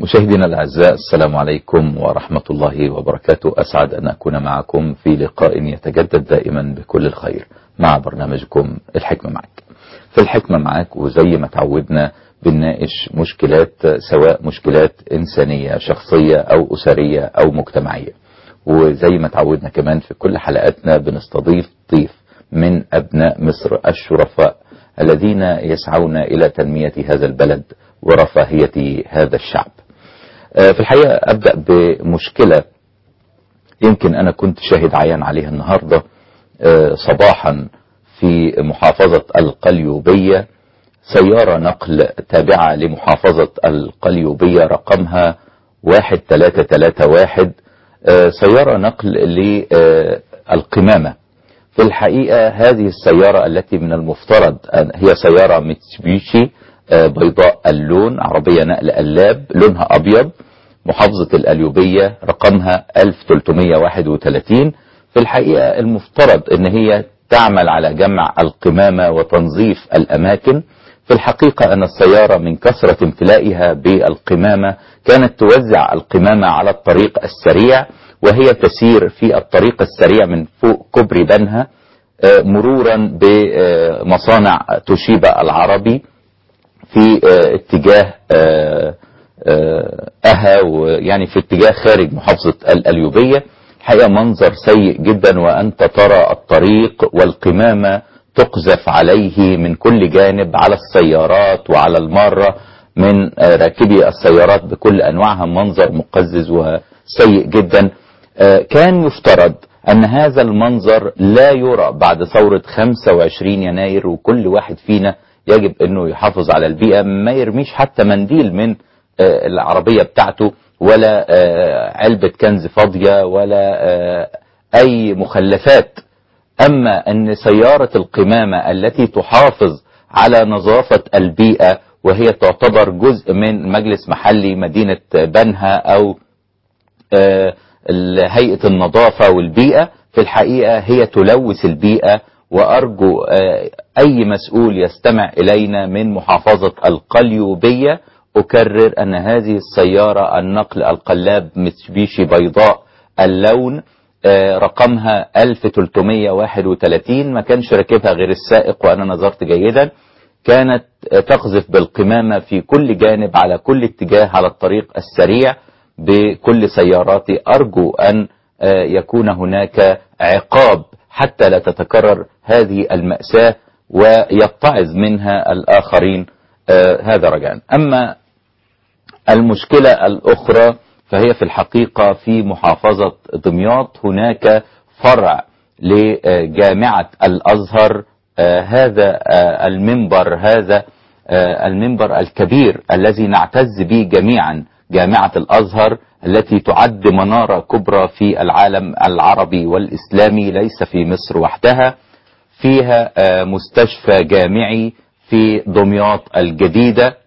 مشاهدينا الأعزاء السلام عليكم ورحمة الله وبركاته أسعد أن أكون معكم في لقاء يتجدد دائما بكل الخير مع برنامجكم الحكمة معك في الحكمة معك وزي ما تعودنا بنناقش مشكلات سواء مشكلات إنسانية شخصية أو أسرية أو مجتمعية وزي ما تعودنا كمان في كل حلقاتنا بنستضيف ضيف من أبناء مصر الشرفاء الذين يسعون إلى تنمية هذا البلد ورفاهية هذا الشعب في الحقيقة أبدأ بمشكلة يمكن أنا كنت شاهد عيان عليها النهاردة صباحا في محافظة القليوبية سيارة نقل تابعة لمحافظة القليوبية رقمها 1331 سيارة نقل للقمامة في الحقيقة هذه السيارة التي من المفترض أن هي سيارة ميتسوبيشي بيضاء اللون عربية نقل قلاب لونها أبيض محافظة الأليوبية رقمها 1331 في الحقيقة المفترض أن هي تعمل على جمع القمامة وتنظيف الأماكن في الحقيقة أن السيارة من كثرة امتلائها بالقمامة كانت توزع القمامة على الطريق السريع وهي تسير في الطريق السريع من فوق كوبري بنها مرورا بمصانع توشيبا العربي في اتجاه أها ويعني في اتجاه خارج محافظة الأليوبية حقيقة منظر سيء جدا وأنت ترى الطريق والقمامة تقذف عليه من كل جانب على السيارات وعلى المارة من راكبي السيارات بكل أنواعها منظر مقزز وسيء جدا كان يفترض أن هذا المنظر لا يرى بعد ثورة 25 يناير وكل واحد فينا يجب أنه يحافظ على البيئة ما يرميش حتى منديل من العربية بتاعته ولا علبة كنز فاضية ولا أي مخلفات أما أن سيارة القمامة التي تحافظ على نظافة البيئة وهي تعتبر جزء من مجلس محلي مدينة بنها أو هيئة النظافة والبيئة في الحقيقة هي تلوث البيئة وأرجو أي مسؤول يستمع إلينا من محافظة القليوبية أكرر أن هذه السيارة النقل القلاب متسبيشي بيضاء اللون رقمها 1331 ما كانش راكبها غير السائق وأنا نظرت جيدا كانت تقذف بالقمامة في كل جانب على كل اتجاه على الطريق السريع بكل سياراتي أرجو أن يكون هناك عقاب حتى لا تتكرر هذه المأساة ويتعظ منها الآخرين هذا رجاء أما المشكلة الأخرى فهي في الحقيقة في محافظة دمياط هناك فرع لجامعة الأزهر هذا المنبر هذا المنبر الكبير الذي نعتز به جميعا جامعة الأزهر التي تعد منارة كبرى في العالم العربي والإسلامي ليس في مصر وحدها فيها مستشفى جامعي في دمياط الجديدة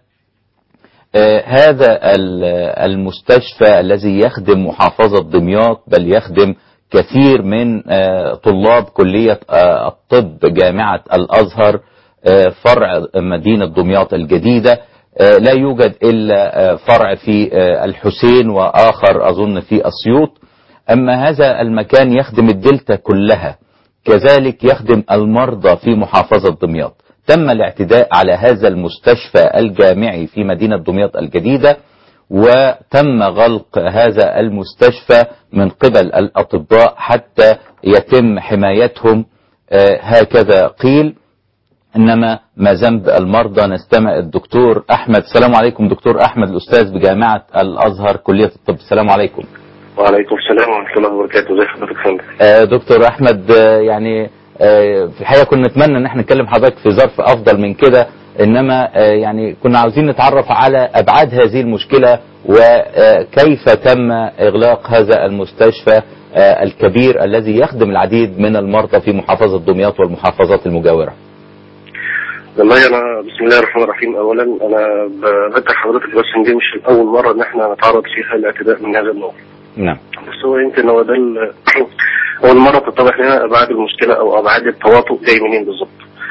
هذا المستشفى الذي يخدم محافظة دمياط بل يخدم كثير من طلاب كلية الطب جامعة الأزهر فرع مدينة دمياط الجديدة لا يوجد إلا فرع في الحسين وآخر أظن في أسيوط أما هذا المكان يخدم الدلتا كلها كذلك يخدم المرضى في محافظة دمياط تم الاعتداء على هذا المستشفى الجامعي في مدينة دمياط الجديدة وتم غلق هذا المستشفى من قبل الأطباء حتى يتم حمايتهم هكذا قيل إنما ما ذنب المرضى نستمع الدكتور أحمد السلام عليكم دكتور أحمد الأستاذ بجامعة الأزهر كلية الطب السلام عليكم وعليكم السلام ورحمة الله وبركاته ازي حضرتك فندم آه دكتور أحمد آه يعني آه في الحقيقة كنا نتمنى ان احنا نكلم حضرتك في ظرف افضل من كده انما يعني كنا عاوزين نتعرف على ابعاد هذه المشكلة وكيف تم اغلاق هذا المستشفى الكبير الذي يخدم العديد من المرضى في محافظة دمياط والمحافظات المجاورة والله انا بسم الله الرحمن الرحيم اولا انا بذكر حضرتك بس ان دي مش اول مره ان احنا نتعرض فيها لاعتداء من هذا النوع نعم بس هو يمكن هو ده اول مره تتضح لنا ابعاد المشكله او ابعاد التواطؤ جاي منين بالظبط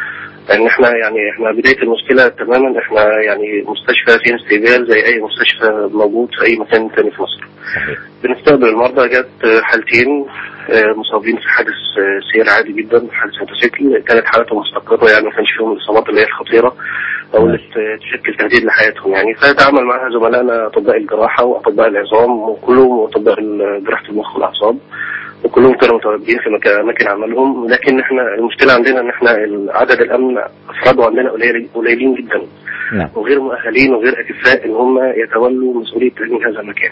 لان احنا يعني احنا بدايه المشكله تماما احنا يعني مستشفى فيها استقبال زي اي مستشفى موجود في اي مكان تاني في مصر صحيح بنستقبل المرضى جت حالتين آه، مصابين في حادث آه، سير عادي جدا حادث موتوسيكل كانت حالتهم مستقرة يعني ما كانش فيهم الإصابات اللي هي الخطيرة أو اللي ت- تشكل تهديد لحياتهم يعني فتعامل معها زملائنا أطباء الجراحة وأطباء العظام وكلهم وأطباء ال- جراحة المخ والأعصاب وكلهم كانوا متواجدين في مكان أماكن عملهم لكن احنا المشكلة عندنا إن احنا عدد الأمن أفراده عندنا قليل- قليلين جدا نعم وغير مؤهلين وغير اكفاء ان هم يتولوا مسؤوليه تامين هذا المكان.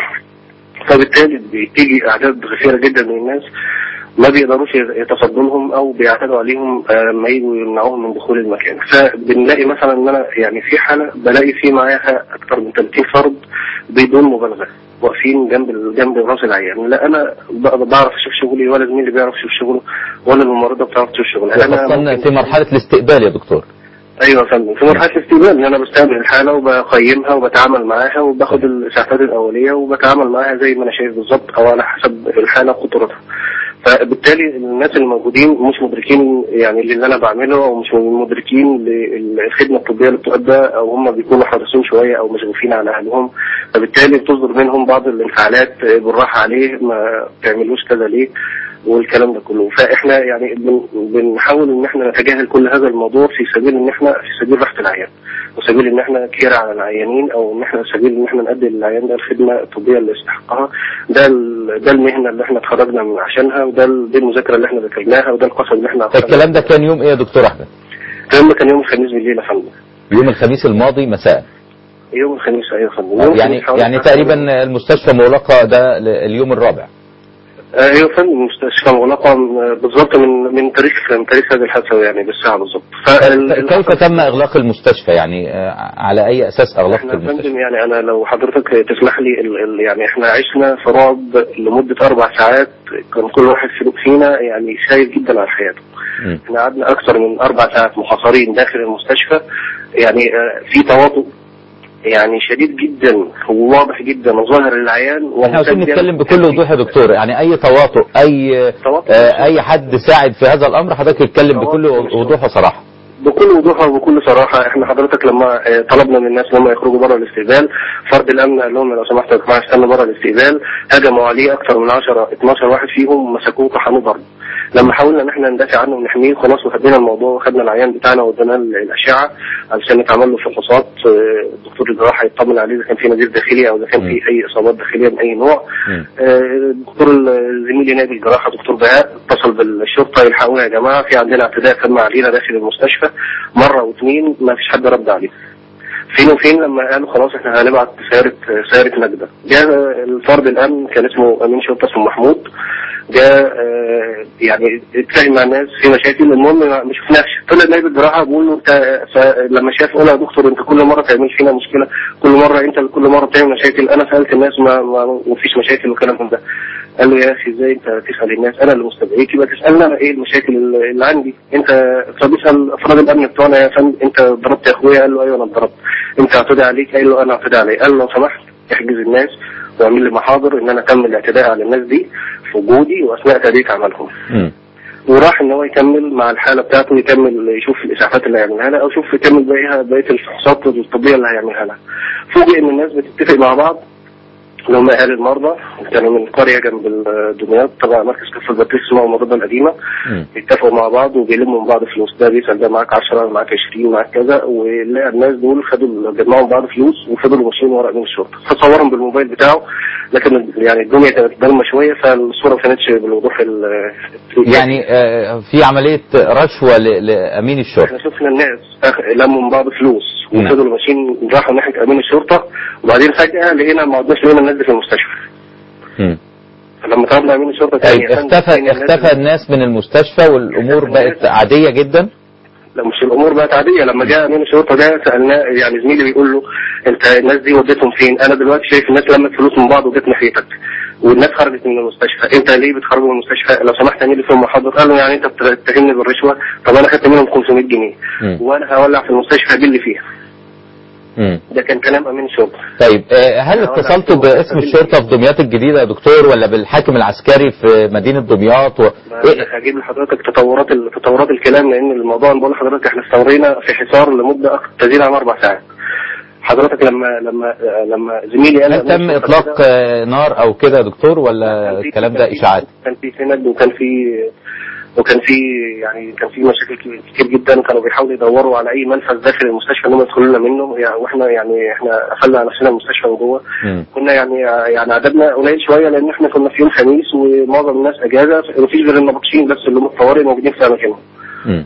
فبالتالي بتيجي اعداد غفيره جدا من الناس ما بيقدروش يتصدوا لهم او بيعتدوا عليهم آه، لما يجوا يمنعوهم من دخول المكان فبنلاقي مثلا ان انا يعني في حاله بلاقي في معاها اكثر من 30 فرد بدون مبالغه واقفين جنب ال- جنب راس العيان لا انا ب- بعرف اشوف شغلي ولا زميلي بيعرف يشوف شغله ولا الممرضه بتعرف تشوف شغلها أنا خاصة ممكن- في مرحلة الاستقبال يا دكتور ايوه يا فندم في مرحله الاستقبال ان انا بستقبل الحاله وبقيمها وبتعامل معاها وباخد الاسعافات الاوليه وبتعامل معاها زي ما انا شايف بالظبط او على حسب الحاله وخطورتها فبالتالي الناس الموجودين مش مدركين يعني اللي انا بعمله او مش مدركين للخدمه الطبيه اللي بتؤدى او هم بيكونوا حريصين شويه او مشغوفين على اهلهم فبالتالي بتصدر منهم بعض الانفعالات بالراحه عليه ما تعملوش كذا ليه والكلام ده كله فاحنا يعني بن- بنحاول ان احنا نتجاهل كل هذا الموضوع في سبيل ان احنا في سبيل راحه العيان وسبيل ان احنا كير على العيانين او ان احنا سبيل ان احنا نقدم للعيان ده الخدمه الطبيه اللي يستحقها ده ال- ده المهنه اللي احنا اتخرجنا من عشانها وده ال- دي المذاكره اللي احنا ذاكرناها وده القسم اللي احنا أخذناه. الكلام ده كان يوم ايه يا دكتور احمد الكلام ده كان يوم الخميس بالليل يا فندم يوم الخميس الماضي مساء يوم الخميس ايوه يا فندم يوم يعني الخميس حوالي يعني الساعة تقريبا المستشفى مغلقة ده ل- اليوم الرابع آه، ايوه يا فندم المستشفى مغلقه آه، بالظبط من من تاريخ من تاريخ هذه الحادثه يعني بالساعه بالظبط فال- كيف تم اغلاق المستشفى يعني آه، على اي اساس اغلقت احنا يا المستشفى فندم يعني انا لو حضرتك تسمح لي ال ال يعني احنا عشنا في رعب لمده اربع ساعات كان كل واحد في- فينا يعني خايف جدا على حياته. مم. احنا قعدنا اكثر من اربع ساعات محاصرين داخل المستشفى يعني آه، في تواطؤ يعني شديد جدا وواضح جدا وظاهر للعيان احنا عاوزين ومسجل. نتكلم بكل وضوح يا دكتور يعني اي تواطؤ اي تواطؤ. آه، اي حد ساعد في هذا الامر حضرتك يتكلم بكل وضوح وصراحة بكل وضوح وبكل صراحه احنا حضرتك لما آه، طلبنا من الناس ان هم يخرجوا بره الاستقبال فرد الامن قال لهم لو سمحتوا يا جماعه استنوا بره الاستقبال هجموا عليه اكثر من 10 12 واحد فيهم مسكوه طحنوه ضرب لما حاولنا ان احنا ندافع عنه ونحميه خلاص وخدنا الموضوع وخدنا العيان بتاعنا وديناه الاشعه علشان نتعمل له فحوصات آه، الدكتور الجراحه يطمن عليه اذا كان في نزيف داخلي او اذا كان في اي اصابات داخليه من اي نوع مم. آه، الدكتور زميلي نائب الجراحه دكتور بهاء اتصل بالشرطه يلحقونا يا جماعه في عندنا اعتداء تم علينا داخل المستشفى مره واثنين ما فيش حد رد عليه. فين وفين لما قالوا خلاص احنا هنبعت سياره سياره نجده. جاء الفرد الامن كان اسمه امين شرطه اسمه محمود جاء آه، يعني اتفاهم مع الناس في مشاكل المهم ما ما شفناش طلع نائب الجراحه بيقول له انت ف- لما شاف قال يا دكتور انت كل مره تعمل فينا مشكله كل مره انت اللي كل مره بتعمل مشاكل انا سالت الناس ما ما ما فيش مشاكل وكلام من ده قال له يا اخي ازاي انت تسال الناس انا اللي مستدعيك يبقى تسالنا انا ايه المشاكل اللي اللي عندي انت فبيسال افراد الامن بتوعنا يا فندم انت ضربت يا اخويا قال له ايوه انا اتضربت انت اعتدى عليك قال له انا اعتدى عليك قال له لو سمحت احجز الناس واعمل لي محاضر ان انا تم الاعتداء على الناس دي في وجودي واثناء تاديه عملهم مم. وراح ان هو يكمل مع الحاله بتاعته يكمل يشوف الاسعافات اللي هيعملها لها او يشوف يكمل بقيها بقيه الفحوصات الطبيه اللي هيعملها لها. فوجئ ان الناس بتتفق مع بعض اللي هم اهالي المرضى كانوا من قريه جنب دمياط تبع مركز كفر البطريق اسمها المرضى القديمه مم. بيتفقوا مع بعض وبيلموا من بعض فلوس ده بيسال ده معاك 10 معاك 20 معاك كذا ولقى الناس دول خدوا جمعوا من بعض فلوس وفضلوا ماشيين ورا امين الشرطه فصورهم بالموبايل بتاعه لكن يعني الدنيا كانت ضلمه شويه فالصوره ما كانتش بالوضوح ال- يعني آه، في عملية رشوة ل- لأمين الشرطة احنا شفنا الناس أخ- لموا من بعض فلوس نعم. وفضلوا ماشيين راحوا ناحيه امين الشرطه وبعدين فجاه لقينا ما عدناش لقينا الناس دي في المستشفى مم. فلما طلبنا امين الشرطه طيب تاني يا فندم، فين اختفى الناس اختفى الناس من المستشفى والامور بقت عادية جدا لا مش الامور بقت عاديه لما جاء امين الشرطه ده سالناه يعني زميلي بيقول له انت الناس دي وديتهم فين؟ انا دلوقتي شايف الناس لمت فلوس من بعض وجت ناحيتك والناس خرجت من المستشفى انت ليه بتخرجوا من المستشفى لو سمحت اعمل لي فيهم محاضر قال له يعني انت بتتهمني بالرشوه طب انا خدت منهم 500 جنيه مم. وانا هولع في المستشفى باللي فيها مم. ده كان كلام امين الشرطه طيب آه، هل أنا اتصلتوا أقول لك باسم هو- الشرطة في دمياط الجديدة يا دكتور ولا بالحاكم العسكري في مدينة دمياط و... ما إيه؟ أنا هجيب لحضرتك تطورات ال- تطورات الكلام لان الموضوع انا بقول لحضرتك احنا استمرينا في حصار لمده أكتر تزيد عن اربع ساعات حضرتك لما لما لما زميلي قال هل أمين تم الشرطة اطلاق كده، آه، نار او كده يا دكتور ولا كان في- الكلام كان ده في- اشاعات كان في سند وكان في وكان في يعني كان في مشاكل كتير- كتير جدا وكانوا بيحاولوا يدوروا على اي منفذ داخل المستشفى ان هم يدخلوا لنا منه يعني واحنا يعني احنا قفلنا على نفسنا المستشفى من جوه مم. كنا يعني يعني عددنا قليل شويه لان احنا كنا في يوم خميس ومعظم الناس اجازه مفيش غير النبطشين بس اللي هم الطوارئ موجودين في اماكنهم مم.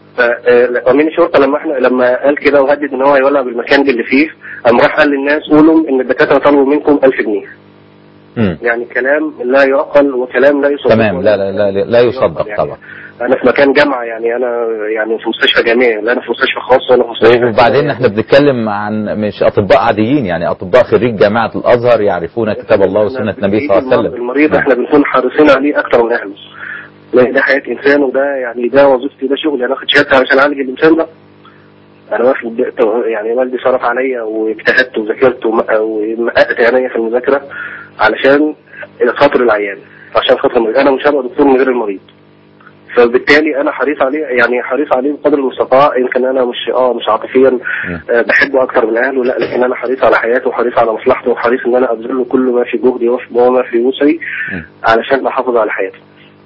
فامين الشرطه لما احنا لما قال كده وهدد ان هو هيولع بالمكان اللي فيه قام راح قال للناس قولوا ان الدكاتره طلبوا منكم 1000 جنيه مم. يعني كلام لا يعقل وكلام لا يصدق تمام لا لا لا لا يصدق يعني طبعا انا في مكان جامعه يعني انا يعني في مستشفى جامعي لا انا في مستشفى خاص ولا في مستشفى وبعدين احنا بنتكلم عن مش اطباء عاديين يعني اطباء خريج جامعه الازهر يعرفون كتاب الله وسنه النبي صلى الله عليه وسلم المريض احنا بنكون حريصين عليه اكتر من اهله لان ده حياه انسان وده يعني ده وظيفتي ده شغلي انا اخد شهادتي علشان اعالج الانسان ده انا واخد يعني والدي صرف عليا واجتهدت وذاكرت وم- ومققت عينيا في المذاكره علشان خاطر العيان عشان خاطر المريض انا مش هبقى دكتور من غير المريض فبالتالي انا حريص عليه يعني حريص عليه بقدر المستطاع يمكن انا مش اه مش عاطفيا آه بحبه اكتر من اهله لا لكن انا حريص على حياته وحريص على مصلحته وحريص ان انا ابذل له كل ما في جهدي وف- وما في وسعي مم. علشان احافظ على حياته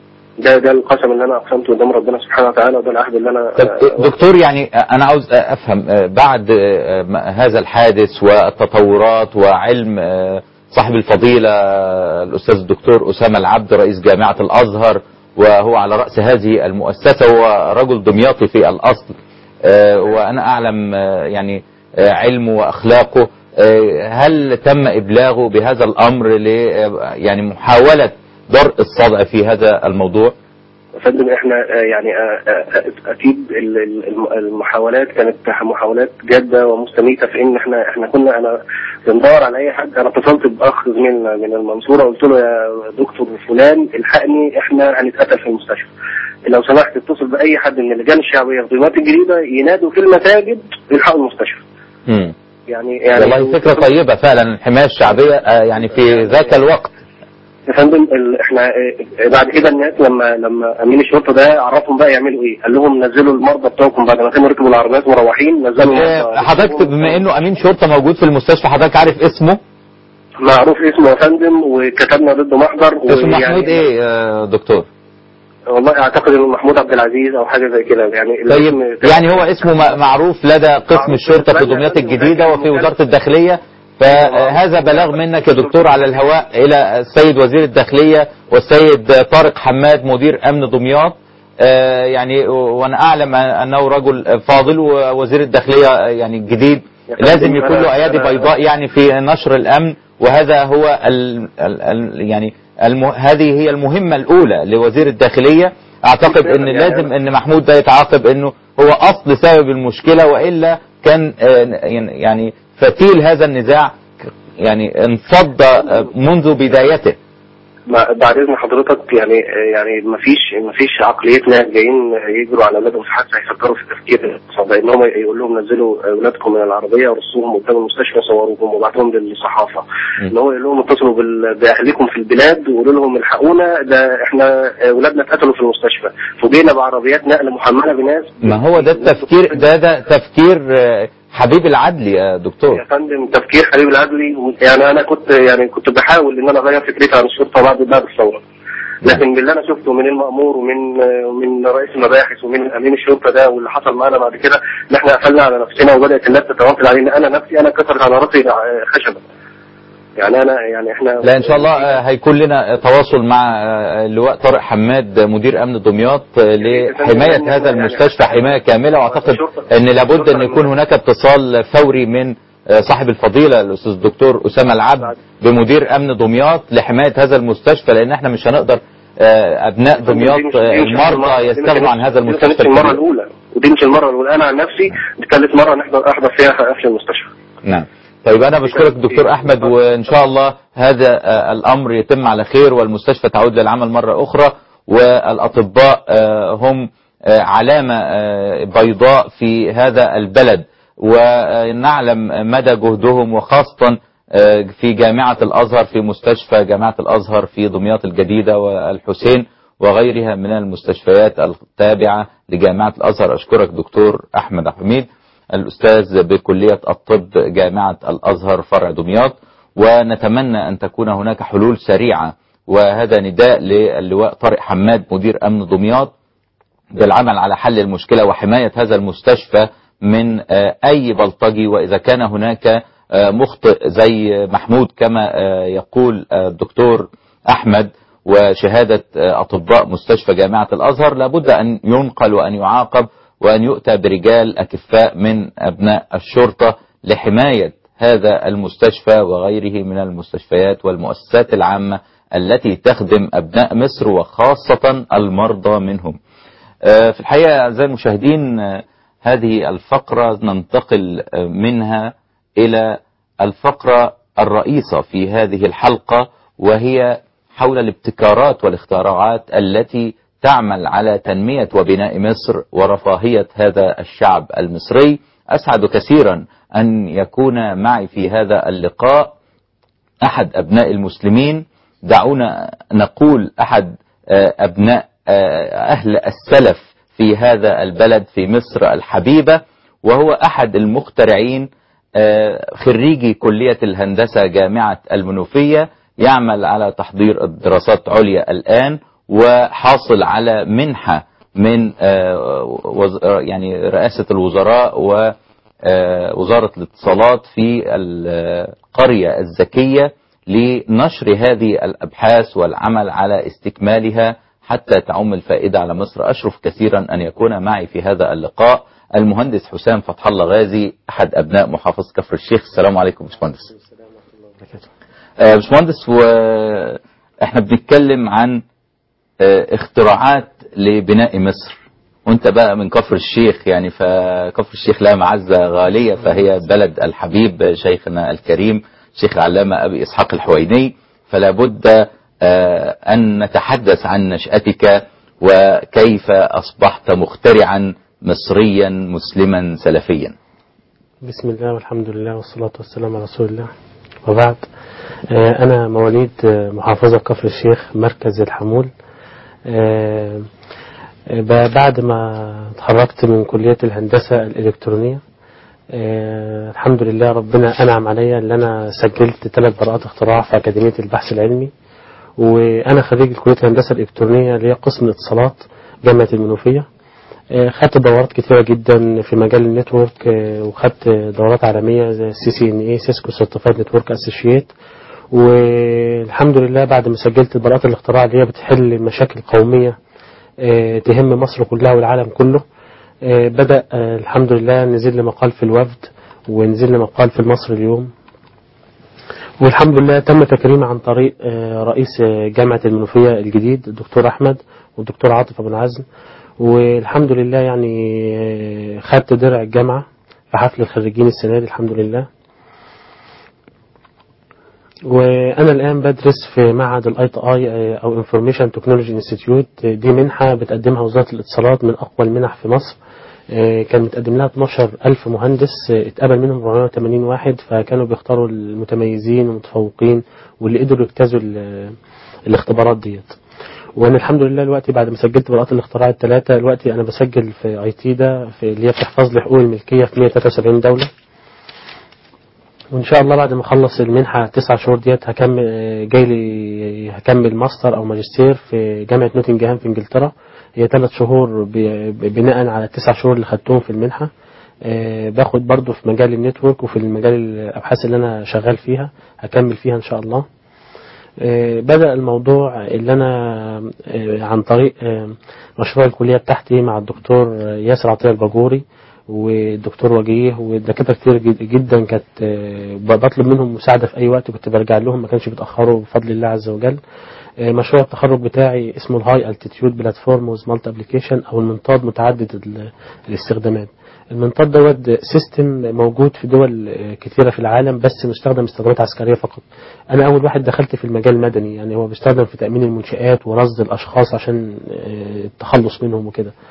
ده ده القسم اللي انا اقسمته قدام ربنا سبحانه وتعالى وده العهد اللي انا طب آه، دكتور يعني انا عاوز افهم آه، بعد آه، م- هذا الحادث والتطورات وعلم آه، صاحب الفضيله آه، الاستاذ الدكتور اسامه العبد رئيس جامعه الازهر وهو على راس هذه المؤسسه وهو رجل دمياطي في الاصل آه، وانا اعلم آه، يعني آه، علمه واخلاقه آه، هل تم ابلاغه بهذا الامر ل آه، يعني محاوله درء الصدع في هذا الموضوع؟ يا فندم احنا آه، يعني آه، آه، اكيد ال- ال- الم- المحاولات كانت محاولات جاده ومستميته في ان احنا احنا كنا انا بندور على اي حد انا اتصلت باخ زميلنا من المنصوره قلت له يا دكتور فلان الحقني احنا هنتقتل في المستشفى لو سمحت اتصل باي حد من اللجان الشعبيه في دمياط الجديده ينادوا في المساجد يلحقوا المستشفى مم. يعني يعني والله فكرة طيبة فعلا الحماية الشعبية آه، يعني في ذاك الوقت يا فندم ال- احنا اه، بعد كده الناس لما لما امين الشرطه ده عرفهم بقى يعملوا ايه؟ قال لهم نزلوا المرضى بتوعكم بعد ما كانوا ركبوا العربيات مروحين طب نزلوا آه، المرضى. حضرتك بما انه امين شرطة موجود في المستشفى حضرتك عارف اسمه معروف اسمه يا فندم وكتبنا ضده محضر اسمه ويعني- محمود ايه يا دكتور والله اعتقد انه محمود عبد العزيز او حاجه زي كده يعني طيب الاسم- يعني هو اسمه م- معروف لدى قسم الشرطة في دمياط الجديدة وفي وزارة الداخلية فهذا بلاغ منك يا دكتور على الهواء الى السيد وزير الداخلية والسيد طارق حماد مدير امن دمياط آه، يعني وانا اعلم انه رجل فاضل ووزير الداخلية يعني الجديد لازم يكون له ايادي بيضاء يعني في نشر الامن وهذا هو ال ال ال يعني الم هذه هي المهمة الاولى لوزير الداخلية اعتقد ان لازم ان محمود ده يتعاقب انه هو اصل سبب المشكلة والا كان آه، يعني فتيل هذا النزاع ك- يعني انفض آه، منذ بدايته ما- بعد اذن حضرتك يعني يعني ما فيش ما فيش عقليه ناس جايين يجروا على اولادهم في حادثه هيفكروا في التفكير ده ان هم يقول لهم نزلوا اولادكم من العربيه ورصوهم قدام المستشفى صوروهم وبعتهم للصحافه م. ان هو يقول لهم اتصلوا بال- باهلكم في البلاد وقولوا لهم الحقونا ده احنا اولادنا اتقتلوا في المستشفى فوجئنا بعربيات نقل محمله بناس ما هو ده التفكير ده ده تفكير آه، حبيب العدل يا دكتور يا فندم تفكير حبيب العدلي يعني انا كنت يعني كنت بحاول ان انا اغير فكرتي عن الشرطه بعد بعد الثوره لكن باللي انا شفته من المامور ومن من رئيس المباحث ومن امين الشرطه ده واللي حصل معانا بعد كده ان احنا قفلنا على نفسنا وبدات الناس تتواصل علينا انا نفسي انا كسرت على راسي خشبه يعني انا يعني احنا لا ان شاء الله آه، هيكون لنا تواصل مع آه، اللواء طارق حماد مدير امن دمياط آه، لحمايه هذا المستشفى حمايه كامله واعتقد ان لابد ان يكون هناك اتصال فوري من آه، صاحب الفضيله الاستاذ الدكتور اسامه العبد بمدير امن دمياط لحمايه هذا المستشفى لان احنا مش هنقدر آه، ابناء دمياط آه، المرضى يستغنوا عن هذا دي المستشفى كانت المره الكبير. الاولى ودي مش المره الاولى انا عن نفسي دي ثالث مره نحضر احضر فيها قفل المستشفى نعم طيب انا بشكرك دكتور احمد وان شاء الله هذا آه، الامر يتم على خير والمستشفى تعود للعمل مره اخرى والاطباء آه، هم آه، علامه آه، بيضاء في هذا البلد ونعلم مدى جهدهم وخاصة في جامعة الأزهر في مستشفى جامعة الأزهر في دمياط الجديدة والحسين وغيرها من المستشفيات التابعة لجامعة الأزهر أشكرك دكتور أحمد حميد الأستاذ بكلية الطب جامعة الأزهر فرع دمياط ونتمنى أن تكون هناك حلول سريعة وهذا نداء للواء طارق حماد مدير أمن دمياط بالعمل على حل المشكلة وحماية هذا المستشفى من أي بلطجي وإذا كان هناك مخطئ زي محمود كما يقول الدكتور أحمد وشهادة أطباء مستشفى جامعة الأزهر لابد أن ينقل وأن يعاقب وأن يؤتى برجال أكفاء من أبناء الشرطة لحماية هذا المستشفى وغيره من المستشفيات والمؤسسات العامة التي تخدم أبناء مصر وخاصة المرضى منهم في الحقيقة أعزائي المشاهدين هذه الفقرة ننتقل منها إلى الفقرة الرئيسة في هذه الحلقة وهي حول الابتكارات والاختراعات التي تعمل على تنمية وبناء مصر ورفاهية هذا الشعب المصري أسعد كثيرا أن يكون معي في هذا اللقاء أحد أبناء المسلمين دعونا نقول أحد أبناء أهل السلف في هذا البلد في مصر الحبيبة وهو أحد المخترعين خريجي كلية الهندسة جامعة المنوفية يعمل على تحضير الدراسات عليا الآن وحاصل على منحة من يعني رئاسة الوزراء ووزارة الاتصالات في القرية الذكية لنشر هذه الأبحاث والعمل على استكمالها حتى تعم الفائدة على مصر أشرف كثيرا أن يكون معي في هذا اللقاء المهندس حسام فتح الله غازي أحد أبناء محافظة كفر الشيخ السلام عليكم باشمهندس باشمهندس واحنا بنتكلم عن اختراعات لبناء مصر وانت بقى من كفر الشيخ يعني فكفر الشيخ لها معزة غالية فهي بلد الحبيب شيخنا الكريم شيخ العلامة أبي إسحاق الحويني فلا بد أن نتحدث عن نشأتك وكيف أصبحت مخترعا مصريا مسلما سلفيا بسم الله والحمد لله والصلاة والسلام على رسول الله وبعد أنا مواليد محافظة كفر الشيخ مركز الحمول بعد ما تخرجت من كلية الهندسة الإلكترونية الحمد لله ربنا أنعم عليا أن أنا سجلت ثلاث براءات اختراع في أكاديمية البحث العلمي وأنا خريج كلية الهندسة الإلكترونية اللي هي قسم الاتصالات جامعة المنوفية خدت دورات كتيرة جدا في مجال النتورك وخدت دورات عالمية زي سي سي ان اي سيسكو سيرتيفايد نتورك اسوشيت والحمد لله بعد ما سجلت براءات الاختراع اللي هي بتحل مشاكل قومية تهم مصر كلها والعالم كله بدأ الحمد لله نزل لي مقال في الوفد ونزل لي مقال في المصري اليوم والحمد لله تم تكريمي عن طريق رئيس جامعة المنوفية الجديد الدكتور أحمد والدكتور عاطف أبو العزم والحمد لله يعني خدت درع الجامعة في حفل الخريجين السنة دي الحمد لله وأنا الآن بدرس في معهد الاي تي اي أو انفورميشن تكنولوجي انستيتيوت دي منحة بتقدمها وزارة الاتصالات من أقوى المنح في مصر كان متقدم لها 12 ألف مهندس اتقبل منهم 480 واحد فكانوا بيختاروا المتميزين والمتفوقين واللي قدروا يجتازوا الاختبارات ديت وانا الحمد لله دلوقتي بعد ما سجلت براءات الاختراع الثلاثه دلوقتي انا بسجل في اي تي ده في اللي هي بتحفظ لي حقوق الملكيه في 173 دوله وان شاء الله بعد ما اخلص المنحه تسع شهور ديت هكمل جاي لي هكمل ماستر او ماجستير في جامعه نوتنجهام في انجلترا هي ثلاث شهور بناء على التسع شهور اللي خدتهم في المنحه باخد برضو في مجال النتورك وفي المجال الابحاث اللي انا شغال فيها هكمل فيها ان شاء الله بدأ الموضوع اللي أنا عن طريق مشروع الكلية بتاعتي مع الدكتور ياسر عطية الباجوري والدكتور وجيه ودكاترة كتير جدا كانت بطلب منهم مساعدة في أي وقت كنت برجع لهم ما كانش بيتأخروا بفضل الله عز وجل مشروع التخرج بتاعي اسمه الهاي التيتيود بلاتفورم وز مالتي ابلكيشن او المنطاد متعدد الاستخدامات المنطاد دوت سيستم موجود في دول كثيرة في العالم بس مستخدم استخدامات عسكرية فقط أنا أول واحد دخلت في المجال المدني يعني هو بيستخدم في تأمين المنشآت ورصد الأشخاص عشان التخلص منهم وكده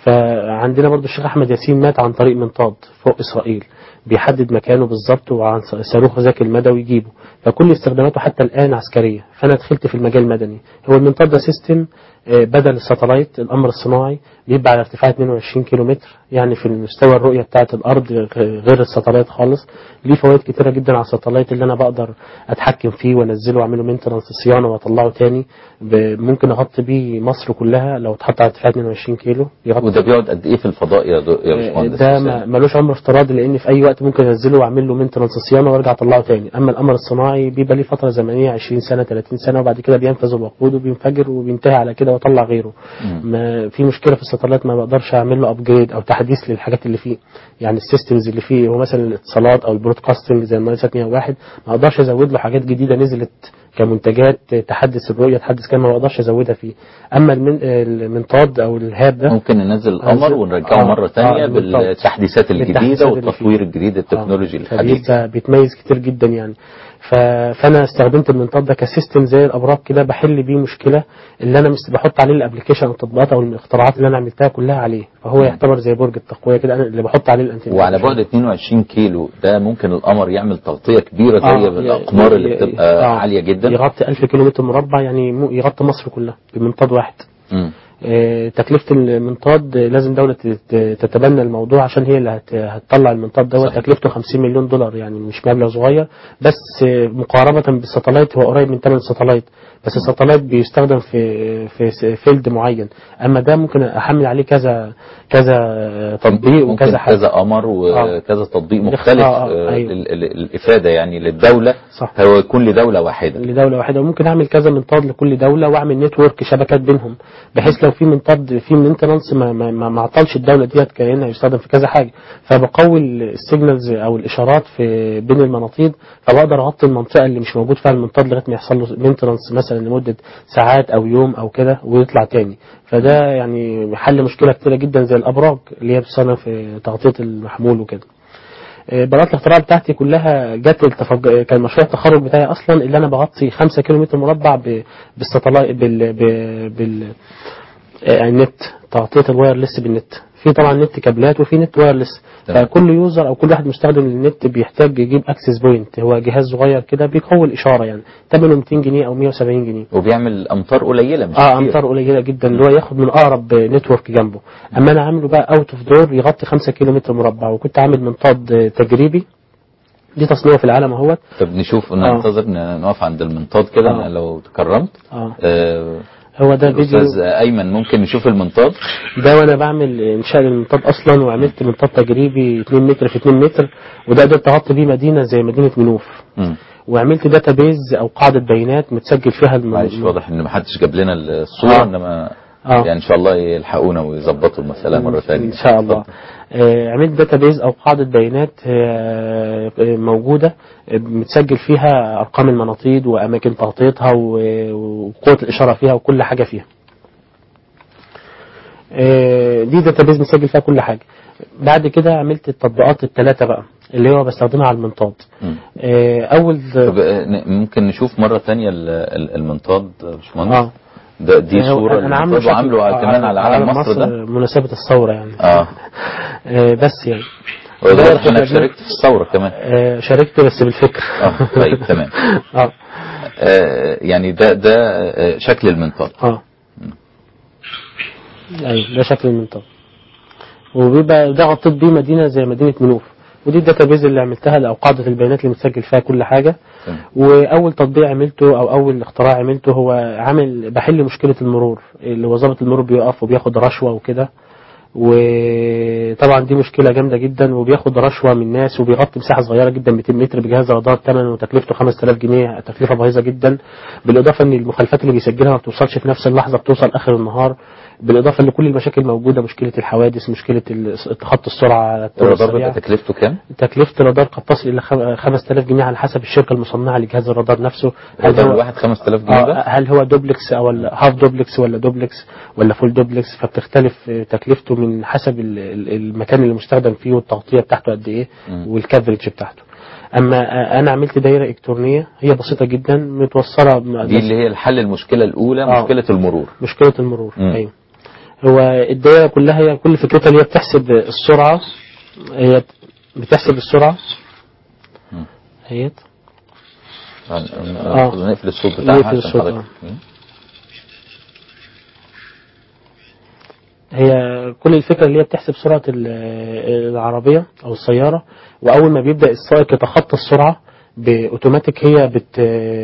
فعندنا برضو الشيخ احمد ياسين مات عن طريق منطاد فوق اسرائيل بيحدد مكانه بالظبط وعن صاروخ ذكي المدوي يجيبه فكل استخداماته حتى الان عسكريه فانا دخلت في المجال المدني هو المنطاد ده سيستم آه، بدل الساتلايت القمر الصناعي بيبقى على ارتفاع 22 كيلو متر يعني في المستوى الرؤيه بتاعه الارض غ- غير الساتلايت خالص ليه فوائد كتيره جدا على الساتلايت اللي انا بقدر اتحكم فيه وانزله واعمله مينتنس صيانه واطلعه تاني ب- ممكن اغطي بيه مصر كلها لو اتحط على ارتفاع 22 كيلو يغطي وده بيقعد قد ايه في الفضاء يا دو- يا باشمهندس ده حسام؟ ما- ملوش عمر افتراضي لان في اي وقت ممكن انزله واعمل له مينتنس صيانه وارجع اطلعه تاني اما القمر الصناعي بيبقى ليه فتره زمنيه 20 سنه 30 سنه وبعد كده بينفذ الوقود وبينفجر وبينتهي على كده واطلع غيره ما في مشكله في الساتلايت ما بقدرش اعمل له ابجريد او تحديث للحاجات اللي فيه يعني السيستمز اللي فيه هو مثلا الاتصالات او البرودكاستنج زي النايل 101 ما اقدرش ازود له حاجات جديده نزلت كمنتجات تحدث الرؤيه تحدث كلام ما بقدرش ازودها فيه اما المن- المنطاد او الهاب ده ممكن ننزل القمر أنزل- ونرجعه آه، مرة تانية آه، بالضبط. بالتحديثات الجديدة بالتحديثات اللي والتطوير فيه. الجديد التكنولوجي آه، الحديث فبيبقى بيتميز كتير جدا يعني ف... فانا استخدمت المنطاد ده كسيستم زي الابراج كده بحل بيه مشكله اللي انا مست... بحط عليه الابلكيشن او التطبيقات او الاختراعات اللي انا عملتها كلها عليه فهو يعتبر زي برج التقويه كده انا اللي بحط عليه الانتنه وعلى بعد 22 كيلو ده ممكن القمر يعمل تغطية كبيرة زي آه، الأقمار اللي ي- بتبقى آه، عالية جدا يغطي 1000 كيلو متر مربع يعني مو- يغطي مصر كلها بمنطاد واحد مم. آه، تكلفة المنطاد آه، لازم دولة تت- تتبنى الموضوع عشان هي اللي هت- هتطلع المنطاد دوت صحيح. تكلفته 50 مليون دولار يعني مش مبلغ صغير بس آه، مقارنة بالساتلايت هو قريب من ثمن الساتلايت بس الساتلايت بيستخدم في في س- فيلد معين اما ده ممكن احمل عليه كذا كذا آه، تطبيق ممكن وكذا حاجة كذا قمر وكذا تطبيق الاخ- مختلف آه، آه، آه، أيوة. ال- ال- الإفادة يعني للدولة صح. هو يكون لدولة واحدة لدولة واحدة وممكن أعمل كذا منطاد لكل دولة وأعمل نتورك شبكات بينهم بحيث لو في منطاد في مينتنانس ما, ما, ما, ما عطلش الدولة ديت كأنها يستخدم في كذا حاجة فبقوي السيجنالز أو الإشارات في بين المناطيد فبقدر أغطي المنطقة اللي مش موجود فيها المنطاد لغاية ما يحصل له مينتنانس مثلا لمدة ساعات أو يوم أو كده ويطلع تاني فده يعني حل مشكلة كتيرة جدا زي الأبراج اللي هي بتصنع في تغطية المحمول وكده آه، براءة الاختراع بتاعتي كلها جت التفج... كان مشروع التخرج بتاعي اصلا اللي انا بغطي 5 كيلو متر مربع ب... بالستلايت بال... ب... بال... آه، النت تغطية الوايرلس بالنت في طبعا نت كابلات وفي نت وايرلس تمام. فكل يوزر او كل واحد مستخدم للنت بيحتاج يجيب اكسس بوينت هو جهاز صغير كده بيقوي الاشاره يعني ثمنه 200 جنيه او 170 جنيه وبيعمل أمطار قليلة مش اه كتير. امتار قليله جدا اللي هو ياخد من اقرب نتورك جنبه اما انا عامله بقى اوت اوف دور يغطي 5 كيلو متر مربع وكنت عامل منطاد آه، تجريبي دي تصنيعه في العالم اهوت طب نشوف ننتظر ن- نقف عند المنطاد كده آه. أنا لو تكرمت اه آه، هو ده الأستاذ فيديو أيمن ممكن نشوف المنطاد ده وانا بعمل انشاء للمنطاد اصلا وعملت منطاد تجريبي 2 متر في 2 متر وده قدرت اغطي بيه مدينه زي مدينه منوف مم. وعملت داتابيز او قاعده بيانات متسجل فيها الم... معلش واضح ان محدش جاب لنا الصورة آه. انما آه. يعني ان شاء الله يلحقونا ويظبطوا المسألة مرة ثانية ان شاء الله آه، عملت داتابيز او قاعده بيانات آه، آه، موجوده آه، متسجل فيها ارقام المناطيد واماكن تغطيتها و- وقوه الاشاره فيها وكل حاجه فيها آه، دي داتابيز مسجل فيها كل حاجه بعد كده عملت التطبيقات الثلاثه بقى اللي هو بستخدمها على المنطاد مم. آه، اول طب آه، ن- ممكن نشوف مرة ثانية ال- ال- المنطاد يا باشمهندس اه ده دي هو صورة انا عامله المنطاد وعامله شكل- على- كمان على علم مصر ده مناسبه الثوره يعني اه آه، بس يعني وده ده انا كده- شاركت في الثورة كمان آه، شاركت بس بالفكر اه طيب تمام اه آه، يعني ده ده آه، شكل المنطاد اه ايوه ده شكل المنطقه وبيبقى ده غطيت بيه مدينه زي مدينه منوف ودي الداتابيز اللي عملتها او قاعده البيانات اللي متسجل فيها كل حاجه تمام. واول تطبيق عملته او اول اختراع عملته هو عامل بحل مشكله المرور اللي هو ظابط المرور بيقف وبياخد رشوه وكده وطبعا دي مشكله جامده جدا وبياخد رشوه من الناس وبيغطي مساحه صغيره جدا 200 متر بجهاز رادار ثمنه وتكلفته 5000 جنيه تكلفه باهظه جدا بالاضافه ان المخالفات اللي بيسجلها ما بتوصلش في نفس اللحظه بتوصل اخر النهار بالاضافه لكل المشاكل موجوده مشكله الحوادث مشكله ال- خط السرعه على الطرق الرادار السريعه بيبقى تكلفته كام؟ تكلفة الرادار قد تصل إلى خم- 5000 جنيه على حسب الشركة المصنعة لجهاز الرادار نفسه هل الرادار هو, الواحد 5000 جنيه آه بس؟ هل هو دوبلكس أو هاف دوبلكس ولا دوبلكس ولا فول دوبلكس فبتختلف آه، تكلفته من حسب ال- ال- المكان اللي مستخدم فيه والتغطية بتاعته قد إيه مم. والكفرج بتاعته أما آه، أنا عملت دايرة إلكترونية هي بسيطة جدا متوصلة م- دي اللي هي الحل المشكلة الأولى آه. مشكلة المرور مشكلة المرور مم. أيوه هو الدائرة كلها هي كل فكرتها اللي هي بتحسب السرعة هي بتحسب السرعة مم. هيت المفروض نقفل الصوت بتاعها نقفل عشان الصوت، حضرتك- هي كل الفكرة اللي هي بتحسب سرعة ال- العربية أو السيارة وأول ما بيبدأ السائق يتخطى السرعة بأوتوماتيك هي بت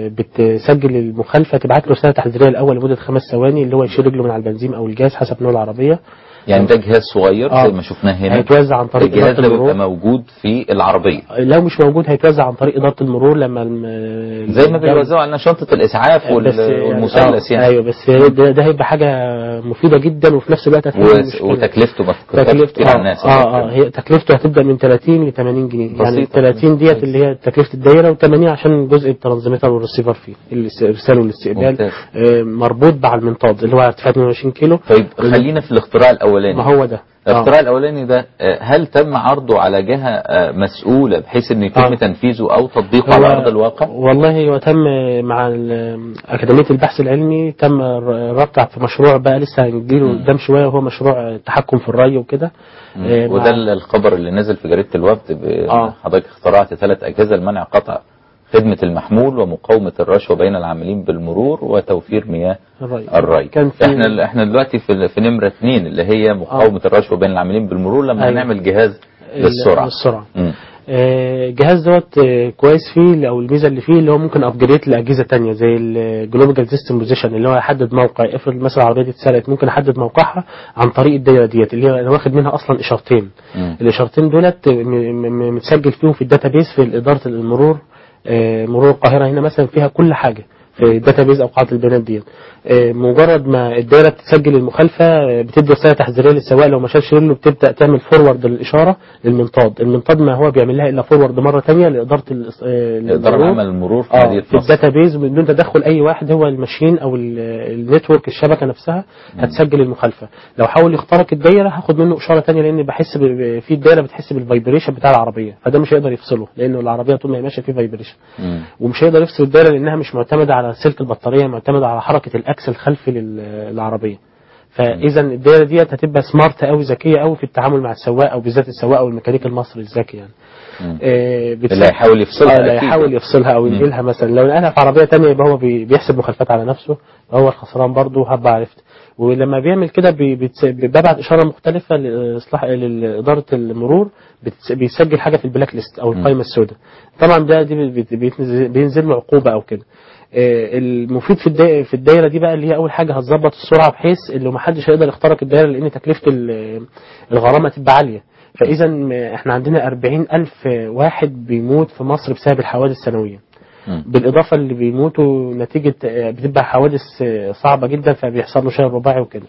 بتسجل المخالفة تبعت له رسالة تحذيرية الأول لمدة خمس ثواني اللي هو يشيل رجله من على البنزين أو الجاز حسب نوع العربية يعني ده جهاز صغير آه. زي ما شفناه هنا هيتوزع عن طريق الجهاز إدارة ده بيبقى المرور موجود في العربية لو مش موجود هيتوزع عن طريق إدارة المرور لما الم- زي ما بيوزعوا على شنطة الإسعاف وال- بس يعني- والمثلث آه، يعني ايوه بس ده, ده هيبقى حاجه مفيده جدا وفي نفس الوقت هتحل و- المشكلة. وتكلفته ما تكلفش تكلفته كتير على اه الناس اه, آه هي تكلفته هتبدا من 30 ل 80 جنيه يعني بسيطة. 30 ديت كويس. اللي هي تكلفه الدايره و80 عشان جزء الترانزميتر والريسيفر فيه الارسال والاستقبال ممتاز. آه مربوط مع المنطاد اللي هو ارتفاع 22 كيلو طيب خلينا في الاختراع الأولاني ما هو ده الاختراع الأولاني ده آه، هل تم عرضه على جهة آه، مسؤولة بحيث أن يتم آه. تنفيذه أو تطبيقه على هو- أرض الواقع؟ والله هو تم مع ال- أكاديمية البحث العلمي تم الربط في مشروع بقى لسه هنجيله مم. قدام شوية وهو مشروع التحكم في الري وكده آه، مع- وده ال- الخبر اللي نزل في جريدة الوفد ب- آه. حضرتك اخترعت ثلاث أجهزة لمنع قطع خدمة المحمول ومقاومة الرشوة بين العاملين بالمرور وتوفير مياه الري الري كان في احنا احنا دلوقتي في في نمرة اثنين اللي هي مقاومة الرشوة بين العاملين بالمرور لما أيوة. هنعمل جهاز ال- للسرعة للسرعة مم. آه، الجهاز دوت آه، كويس فيه او الميزه اللي فيه اللي هو ممكن ابجريد لاجهزه تانية زي الجلوبال سيستم بوزيشن اللي هو يحدد موقع افرض مثلا العربيه دي اتسرقت ممكن احدد موقعها عن طريق الدايره ديت اللي هي انا واخد منها اصلا اشارتين مم. الاشارتين دولت م- م- متسجل فيهم في الداتابيس في اداره المرور آه، مرور القاهره هنا مثلا فيها كل حاجه في الداتابيز او قاعده البيانات ديت آه، مجرد ما الدايره بتسجل المخالفه آه، بتدي رساله تحذيريه للسواق لو ما شافش رجله بتبدا تعمل فورورد للاشاره للمنطاد المنطاد ما هو بيعمل لها الا فورورد مره ثانيه لاداره ال- آه، إدارة المرور. عمل المرور في اه مدينة في نصر الداتابيز من دون تدخل اي واحد هو الماشين او ال- النتورك الشبكه نفسها هتسجل المخالفه لو حاول يخترق الدايره هاخد منه اشاره ثانيه لان بحس ب- ب- في الدايره بتحس بالفايبريشن بتاع العربيه فده مش هيقدر يفصله لانه العربيه طول ما هي ماشيه في فايبريشن مم. ومش هيقدر يفصل الدايره لانها مش معتمده على سلك البطاريه معتمده على حركه الاكس الخلفي لل- للعربيه فاذا الدايره ديت هتبقى سمارت قوي ذكيه قوي في التعامل مع السواق او بالذات السواق او الميكانيك المصري الذكي يعني مم. آه، بتسجل- اللي هيحاول يفصلها اه اللي أكيد. هيحاول يفصلها او مم. ينقلها مثلا لو نقلها في عربيه تانية يبقى هو بي- بيحسب مخالفات على نفسه هو الخسران برضه هبقى عرفت ولما بيعمل كده بي- بتس- ببعت اشاره مختلفه لاصلاح لاداره المرور بتس- بيسجل حاجه في البلاك ليست او القائمه السوداء طبعا ده دي بت- بيتنزل- بينزل له عقوبه او كده آه، المفيد في الدائرة في الدايره دي بقى اللي هي اول حاجه هتظبط السرعه بحيث انه ما حدش هيقدر يخترق الدايره لان تكلفه ال- الغرامه تبقى عاليه فاذا م- احنا عندنا 40 الف واحد بيموت في مصر بسبب الحوادث سنويا مم. بالاضافه اللي بيموتوا نتيجه آه، بتبقى حوادث آه، صعبه جدا فبيحصل له شلل رباعي وكده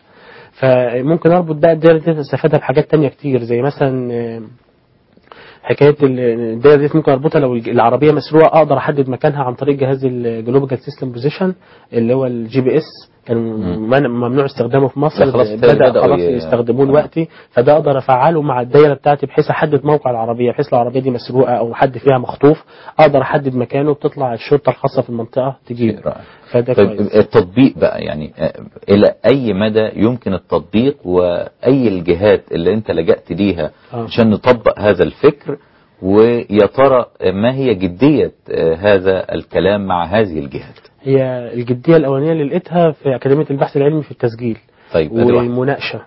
فممكن اربط بقى الدايره دي استفادها بحاجات تانية كتير زي مثلا آه، حكايه ال- الدايره دي ممكن اربطها لو العربيه مسروقه اقدر احدد مكانها عن طريق جهاز الجلوبال سيستم بوزيشن اللي هو الجي بي اس كان من- ممنوع استخدامه في مصر لا، خلاص بدا بدأوا خلاص ي- يستخدموه آه. دلوقتي فده اقدر افعله مع الدايره بتاعتي بحيث احدد موقع العربيه بحيث لو العربيه دي مسروقه او حد فيها مخطوف اقدر احدد مكانه بتطلع الشرطه الخاصه في المنطقه تجيب شيء رائع. فده طيب كويس التطبيق بقى يعني آه، إلى أي مدى يمكن التطبيق وأي الجهات اللي أنت لجأت ليها آه. عشان نطبق هذا الفكر ويا ترى ما هي جدية آه، هذا الكلام مع هذه الجهات هي الجديه الاولانيه اللي لقيتها في اكاديميه البحث العلمي في التسجيل طيب أدي واحد. والمناقشه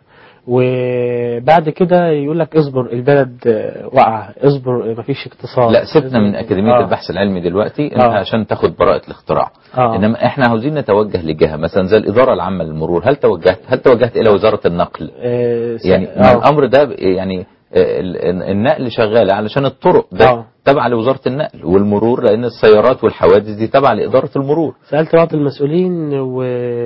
وبعد كده يقول لك اصبر البلد آه، واقعه اصبر مفيش اقتصاد لا سيبنا من أكاديمية آه. البحث العلمي دلوقتي انت آه. عشان تاخد براءة الاختراع آه. إنما إحنا عاوزين نتوجه لجهة مثلا زي الإدارة العامة للمرور هل توجهت هل توجهت إلى وزارة النقل آه، س- يعني آه. ما الامر ده ب- يعني آه، ال- النقل شغال علشان الطرق ده آه. تبع لوزاره النقل والمرور لان السيارات والحوادث دي تبع لاداره المرور سألت بعض المسؤولين و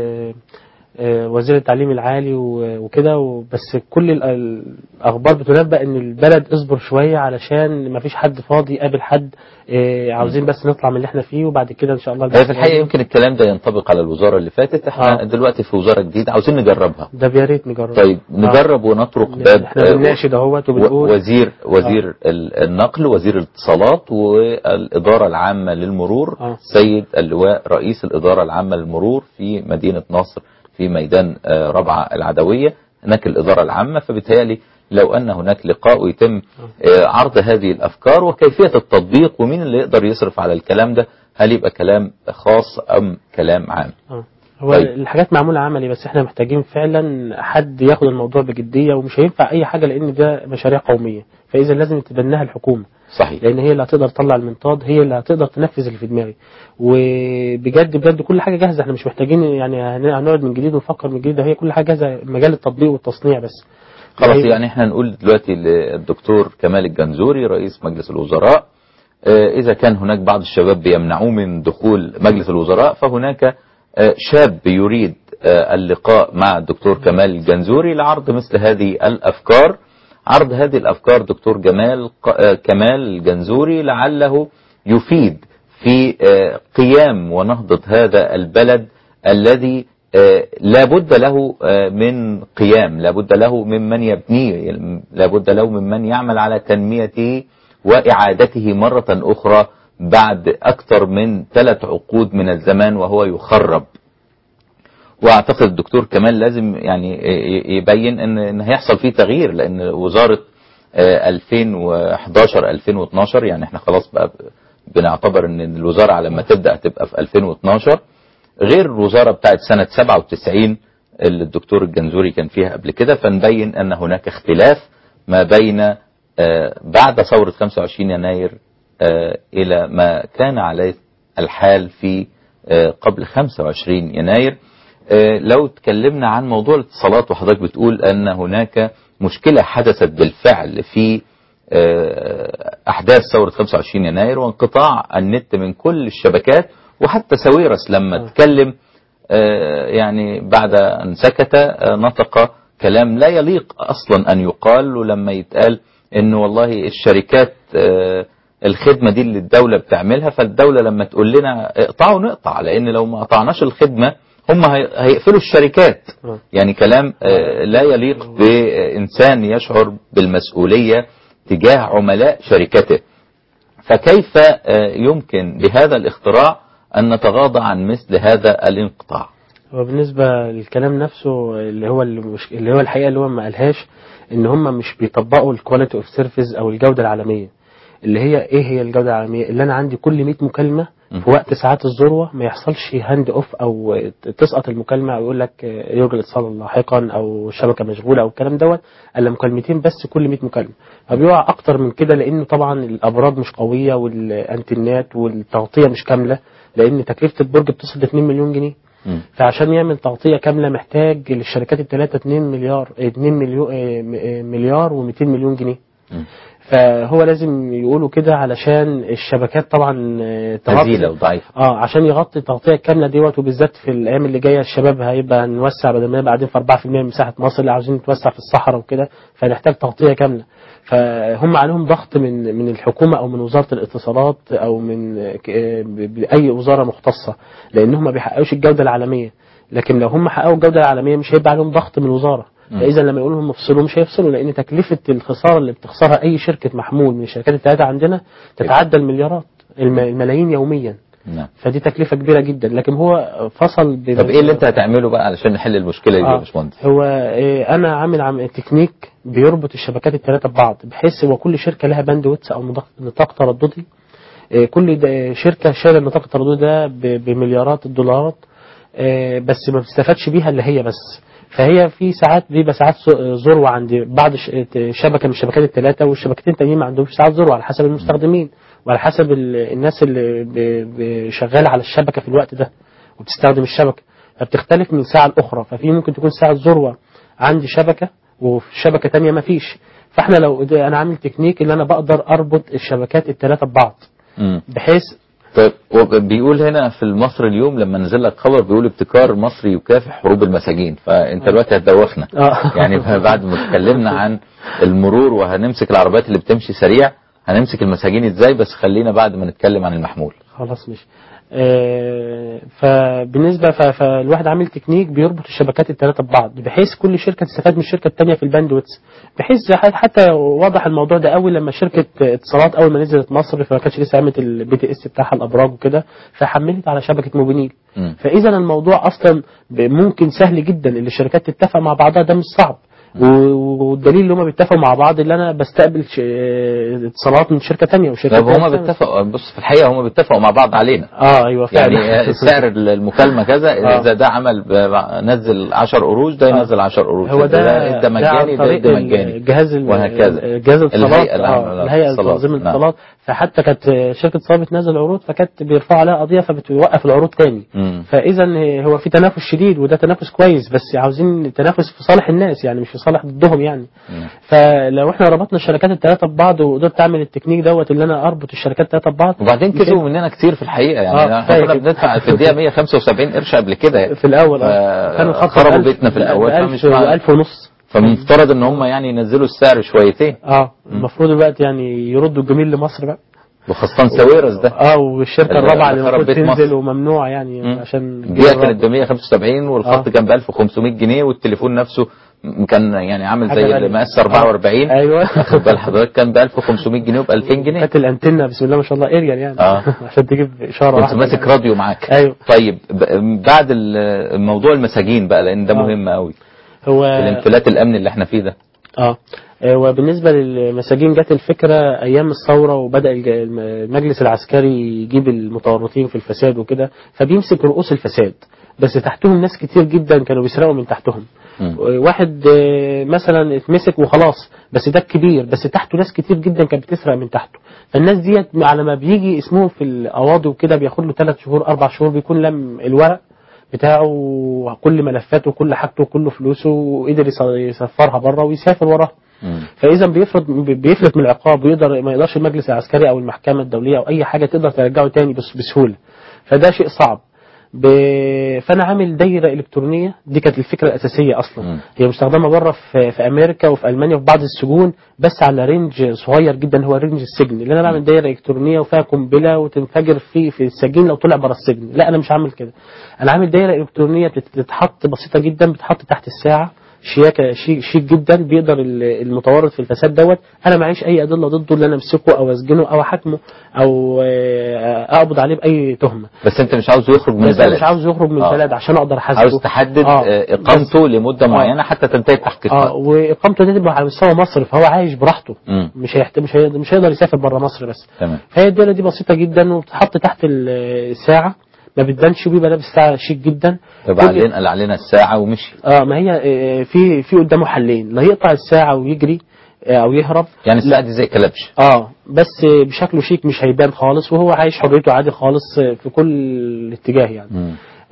آه، وزير التعليم العالي و- وكده و- بس كل ال- الأخبار بتنبأ إن البلد اصبر شوية علشان ما فيش حد فاضي يقابل حد آه، عاوزين بس نطلع من اللي احنا فيه وبعد كده إن شاء الله هي البلد في الحقيقه يمكن الكلام ده ينطبق على الوزاره اللي فاتت احنا آه. دلوقتي في وزاره جديده عاوزين نجربها ده يا ريت نجرب طيب آه. نجرب ونطرق ن- باب احنا آه، بنناقش اهوت و- وبنقول وزير وزير ال- النقل وزير الاتصالات والإدارة العامة للمرور آه. سيد اللواء رئيس الإدارة العامة للمرور في مدينة نصر في ميدان آه، ربعة العدوية هناك الإدارة العامة فبالتالي لو أن هناك لقاء ويتم آه، عرض هذه الأفكار وكيفية التطبيق ومين اللي يقدر يصرف على الكلام ده هل يبقى كلام خاص أم كلام عام آه. هو طيب. الحاجات معمولة عملي بس احنا محتاجين فعلا حد ياخد الموضوع بجدية ومش هينفع أي حاجة لأن ده مشاريع قومية فإذا لازم تتبناها الحكومة صحيح لأن هي اللي هتقدر تطلع المنطاد هي اللي هتقدر تنفذ اللي في دماغي وبجد بجد كل حاجة جاهزة احنا مش محتاجين يعني هن- هنقعد من جديد ونفكر من جديد ده هي كل حاجة جاهزة مجال التطبيق والتصنيع بس خلاص هي- يعني احنا نقول دلوقتي للدكتور كمال الجنزوري رئيس مجلس الوزراء آه، إذا كان هناك بعض الشباب بيمنعوه من دخول مجلس الوزراء فهناك آه، شاب يريد آه، اللقاء مع الدكتور كمال الجنزوري لعرض مثل هذه الأفكار عرض هذه الأفكار دكتور جمال ق- آه، كمال الجنزوري لعله يفيد في آه، قيام ونهضة هذا البلد الذي آه، لا بد له آه، من قيام لا بد له ممن يبنيه لا بد له ممن يعمل على تنميته وإعادته مرة أخرى بعد أكثر من ثلاث عقود من الزمان وهو يخرب واعتقد الدكتور كمال لازم يعني ي- يبين ان ان هيحصل فيه تغيير لان وزاره آه، 2011 2012 يعني احنا خلاص بقى بنعتبر ان الوزاره على ما تبدا هتبقى في 2012 غير الوزاره بتاعت سنه 97 اللي الدكتور الجنزوري كان فيها قبل كده فنبين ان هناك اختلاف ما بين آه، بعد ثوره 25 يناير آه، الى ما كان عليه الحال في آه، قبل 25 يناير آه، لو تكلمنا عن موضوع الاتصالات وحضرتك بتقول ان هناك مشكله حدثت بالفعل في آه، احداث ثوره 25 يناير وانقطاع النت من كل الشبكات وحتى ساويرس لما اتكلم آه، يعني بعد ان سكت آه، نطق كلام لا يليق اصلا ان يقال ولما يتقال ان والله الشركات آه، الخدمه دي اللي الدوله بتعملها فالدوله لما تقول لنا اقطعوا نقطع لان لو ما قطعناش الخدمه هم هي- هيقفلوا الشركات آه. يعني كلام آه، لا يليق بإنسان يشعر بالمسؤولية تجاه عملاء شركته فكيف آه، يمكن بهذا الاختراع أن نتغاضى عن مثل هذا الانقطاع هو بالنسبة للكلام نفسه اللي هو المش... اللي هو الحقيقة اللي هو ما قالهاش ان هم مش بيطبقوا الكواليتي اوف سيرفيس او الجودة العالمية اللي هي ايه هي الجودة العالمية اللي انا عندي كل 100 مكالمة في وقت ساعات الذروة ما يحصلش هاند اوف او تسقط المكالمة او يقول لك يرجى الاتصال لاحقا او الشبكة مشغولة او الكلام دوت الا مكالمتين بس كل 100 مكالمة فبيقع اكتر من كده لانه طبعا الابراج مش قوية والانترنت والتغطية مش كاملة لان تكلفة البرج بتصل ل 2 مليون جنيه مم. فعشان يعمل تغطية كاملة محتاج للشركات الثلاثة 2 مليار 2 مليون مليار و200 مليون جنيه مم. فهو لازم يقولوا كده علشان الشبكات طبعا آه، تغطي هزيلة وضعيفة اه عشان يغطي التغطيه الكامله ديت وبالذات في الايام اللي جايه الشباب هيبقى نوسع بدل ما نبقى قاعدين في 4% من مساحه مصر اللي عاوزين نتوسع في الصحراء وكده فنحتاج تغطيه كامله فهم عليهم ضغط من من الحكومه او من وزاره الاتصالات او من آه، ك- آه، ب- باي وزاره مختصه لانهم ما بيحققوش الجوده العالميه لكن لو هم حققوا الجوده العالميه مش هيبقى عليهم ضغط من الوزاره مم. فاذا لما يقولوا هم يفصلوا مش هيفصلوا لان تكلفه الخساره اللي بتخسرها اي شركه محمول من الشركات الثلاثه عندنا تتعدى المليارات الم- الملايين يوميا نعم فدي تكلفة كبيرة جدا لكن هو فصل بين طب ايه اللي انت هتعمله بقى علشان نحل المشكلة دي يا آه باشمهندس هو إيه انا عامل عم تكنيك بيربط الشبكات الثلاثة ببعض بحيث هو كل شركة لها باند ويتس او نطاق- نطاق ترددي إيه كل ده- شركة شايلة النطاق الترددي ده ب- بمليارات الدولارات إيه بس ما بتستفادش بيها اللي هي بس فهي في ساعات بيبقى ساعات ز- ذروة عند بعض ش- شبكة من الشبكات الثلاثة والشبكتين التانيين ما عندهمش ساعات ذروة على حسب المستخدمين وعلى حسب ال- الناس اللي ب- ب- شغالة على الشبكة في الوقت ده وبتستخدم الشبكة فبتختلف من ساعة لأخرى ففي ممكن تكون ساعة ذروة عندي شبكة وفي شبكة تانية ما فيش فاحنا لو ده انا عامل تكنيك اللي انا بقدر اربط الشبكات الثلاثة ببعض مم. بحيث طيب وبيقول هنا في مصر اليوم لما نزل لك خبر بيقول ابتكار مصري يكافح حروب المساجين فانت دلوقتي هتدوخنا آه. يعني بعد ما اتكلمنا عن المرور وهنمسك العربيات اللي بتمشي سريع هنمسك المساجين ازاي بس خلينا بعد ما نتكلم عن المحمول خلاص مش آه، فبالنسبة ف- فالواحد عامل تكنيك بيربط الشبكات الثلاثة ببعض بحيث كل شركة تستفاد من الشركة الثانية في الباندويتس بحيث ح- حتى وضح الموضوع ده أول لما شركة اتصالات أول ما نزلت مصر فما كانتش لسه عملت البي تي اس بتاعها الأبراج وكده فحملت على شبكة موبينيل مم. فإذا الموضوع أصلا ب- ممكن سهل جدا اللي الشركات تتفق مع بعضها ده مش صعب و- والدليل اللي هم بيتفقوا مع بعض اللي انا بستقبل ش- اه، اتصالات من شركه تانية وشركه طب هما تانية. بيتفقوا بص في الحقيقه هما بيتفقوا مع بعض علينا اه ايوه فعلا يعني سعر المكالمه كذا آه. اذا ده عمل ب- نزل 10 قروش ده ينزل 10 قروش هو ده ده, ده مجاني عن ده, طريق ده مجاني الجهاز ال- وهكذا جهاز الاتصالات الهيئة العامة آه، الهيئه للاتصالات. تنظيم نعم. الاتصالات فحتى كانت شركه اتصالات بتنزل عروض فكانت بيرفعوا عليها قضيه فبتوقف العروض تاني مم. فاذا هو في تنافس شديد وده تنافس كويس بس عاوزين تنافس في صالح الناس يعني مش في صالح ضدهم يعني مم. فلو احنا ربطنا الشركات الثلاثه ببعض وقدرت اعمل التكنيك دوت اللي انا اربط الشركات الثلاثه ببعض وبعدين مش كسبوا مننا كتير في الحقيقه يعني آه، احنا كفاية كنا كده. بندفع في الدقيقه 175 قرش قبل كده يعني. في الاول ف- اه كان الخط خربوا بألف- بيتنا في الأول، بألف فمش مع- وألف ونص فمفترض ان هم يعني ينزلوا السعر شويتين اه المفروض دلوقتي يعني يردوا الجميل لمصر بقى وخاصه ساويرس ده اه والشركه اللي الرابعه اللي خرب المفروض بيت تنزل مصر. وممنوع يعني مم. عشان الدقيقه كانت ب 175 والخط آه. كان ب 1500 جنيه والتليفون نفسه م- كان يعني عامل حاجة زي غالية. المقاس 44 ايوه واخد بال حضرتك كان ب 1500 جنيه وب 2000 جنيه كانت الانتنه بسم الله ما شاء الله اريال يعني آه. عشان تجيب اشاره كنت واحده ماسك راديو معاك ايوه طيب ب- بعد ال- موضوع المساجين بقى لان ده آه. مهم قوي هو الانفلات الامني اللي احنا فيه ده اه آه، وبالنسبة للمساجين جت الفكرة أيام الثورة وبدأ الج- الم- المجلس العسكري يجيب المتورطين في الفساد وكده فبيمسك رؤوس الفساد بس تحتهم ناس كتير جدا كانوا بيسرقوا من تحتهم مم. واحد آه، مثلا اتمسك وخلاص بس ده الكبير بس تحته ناس كتير جدا كانت بتسرق من تحته فالناس ديت على ما بيجي اسمهم في القواضي وكده بياخد له ثلاث شهور أربع شهور بيكون لم الورق بتاعه كل ملفاته كل حاجته كل فلوسه وقدر يص- يسفرها بره ويسافر وراها مم. فاذا بيفرض بيفلت من العقاب ويقدر ما يقدرش المجلس العسكري او المحكمه الدوليه او اي حاجه تقدر ترجعه تاني بس بسهوله فده شيء صعب ب... فانا عامل دايره الكترونيه دي كانت الفكره الاساسيه اصلا مم. هي مستخدمه بره في... في امريكا وفي المانيا وفي بعض السجون بس على رينج صغير جدا هو رينج السجن اللي انا بعمل دايره الكترونيه وفيها قنبله وتنفجر في في السجين لو طلع بره السجن لا انا مش عامل كده انا عامل دايره الكترونيه بتت- بتتحط بسيطه جدا بتتحط تحت الساعه شياكه شيك, شيك جدا بيقدر ال- المتورط في الفساد دوت انا معيش اي ادله ضده اللي انا امسكه او اسجنه او احاكمه او آه، اقبض عليه باي تهمه بس انت مش عاوز يخرج من بس انا البلد مش عاوز يخرج من آه. البلد عشان اقدر احاسبه عاوز تحدد آه. آه، اقامته لمده معينه حتى تنتهي التحقيق اه واقامته دي تبقى على مستوى مصر فهو عايش براحته مم. مش هيحت... مش هيقدر مش هيقدر يسافر بره مصر بس تمام فهي الدايره دي بسيطه جدا وبتتحط تحت ال- الساعه ما بتبانش وبيبقى لابس ساعه شيك جدا يبقى كل- علينا علينا الساعه ومشي اه ما هي آه، في في قدامه حلين لا يقطع الساعه ويجري آه، او يهرب يعني الساعه دي زي كلبش اه بس بشكله شيك مش هيبان خالص وهو عايش حريته عادي خالص في كل اتجاه يعني مم.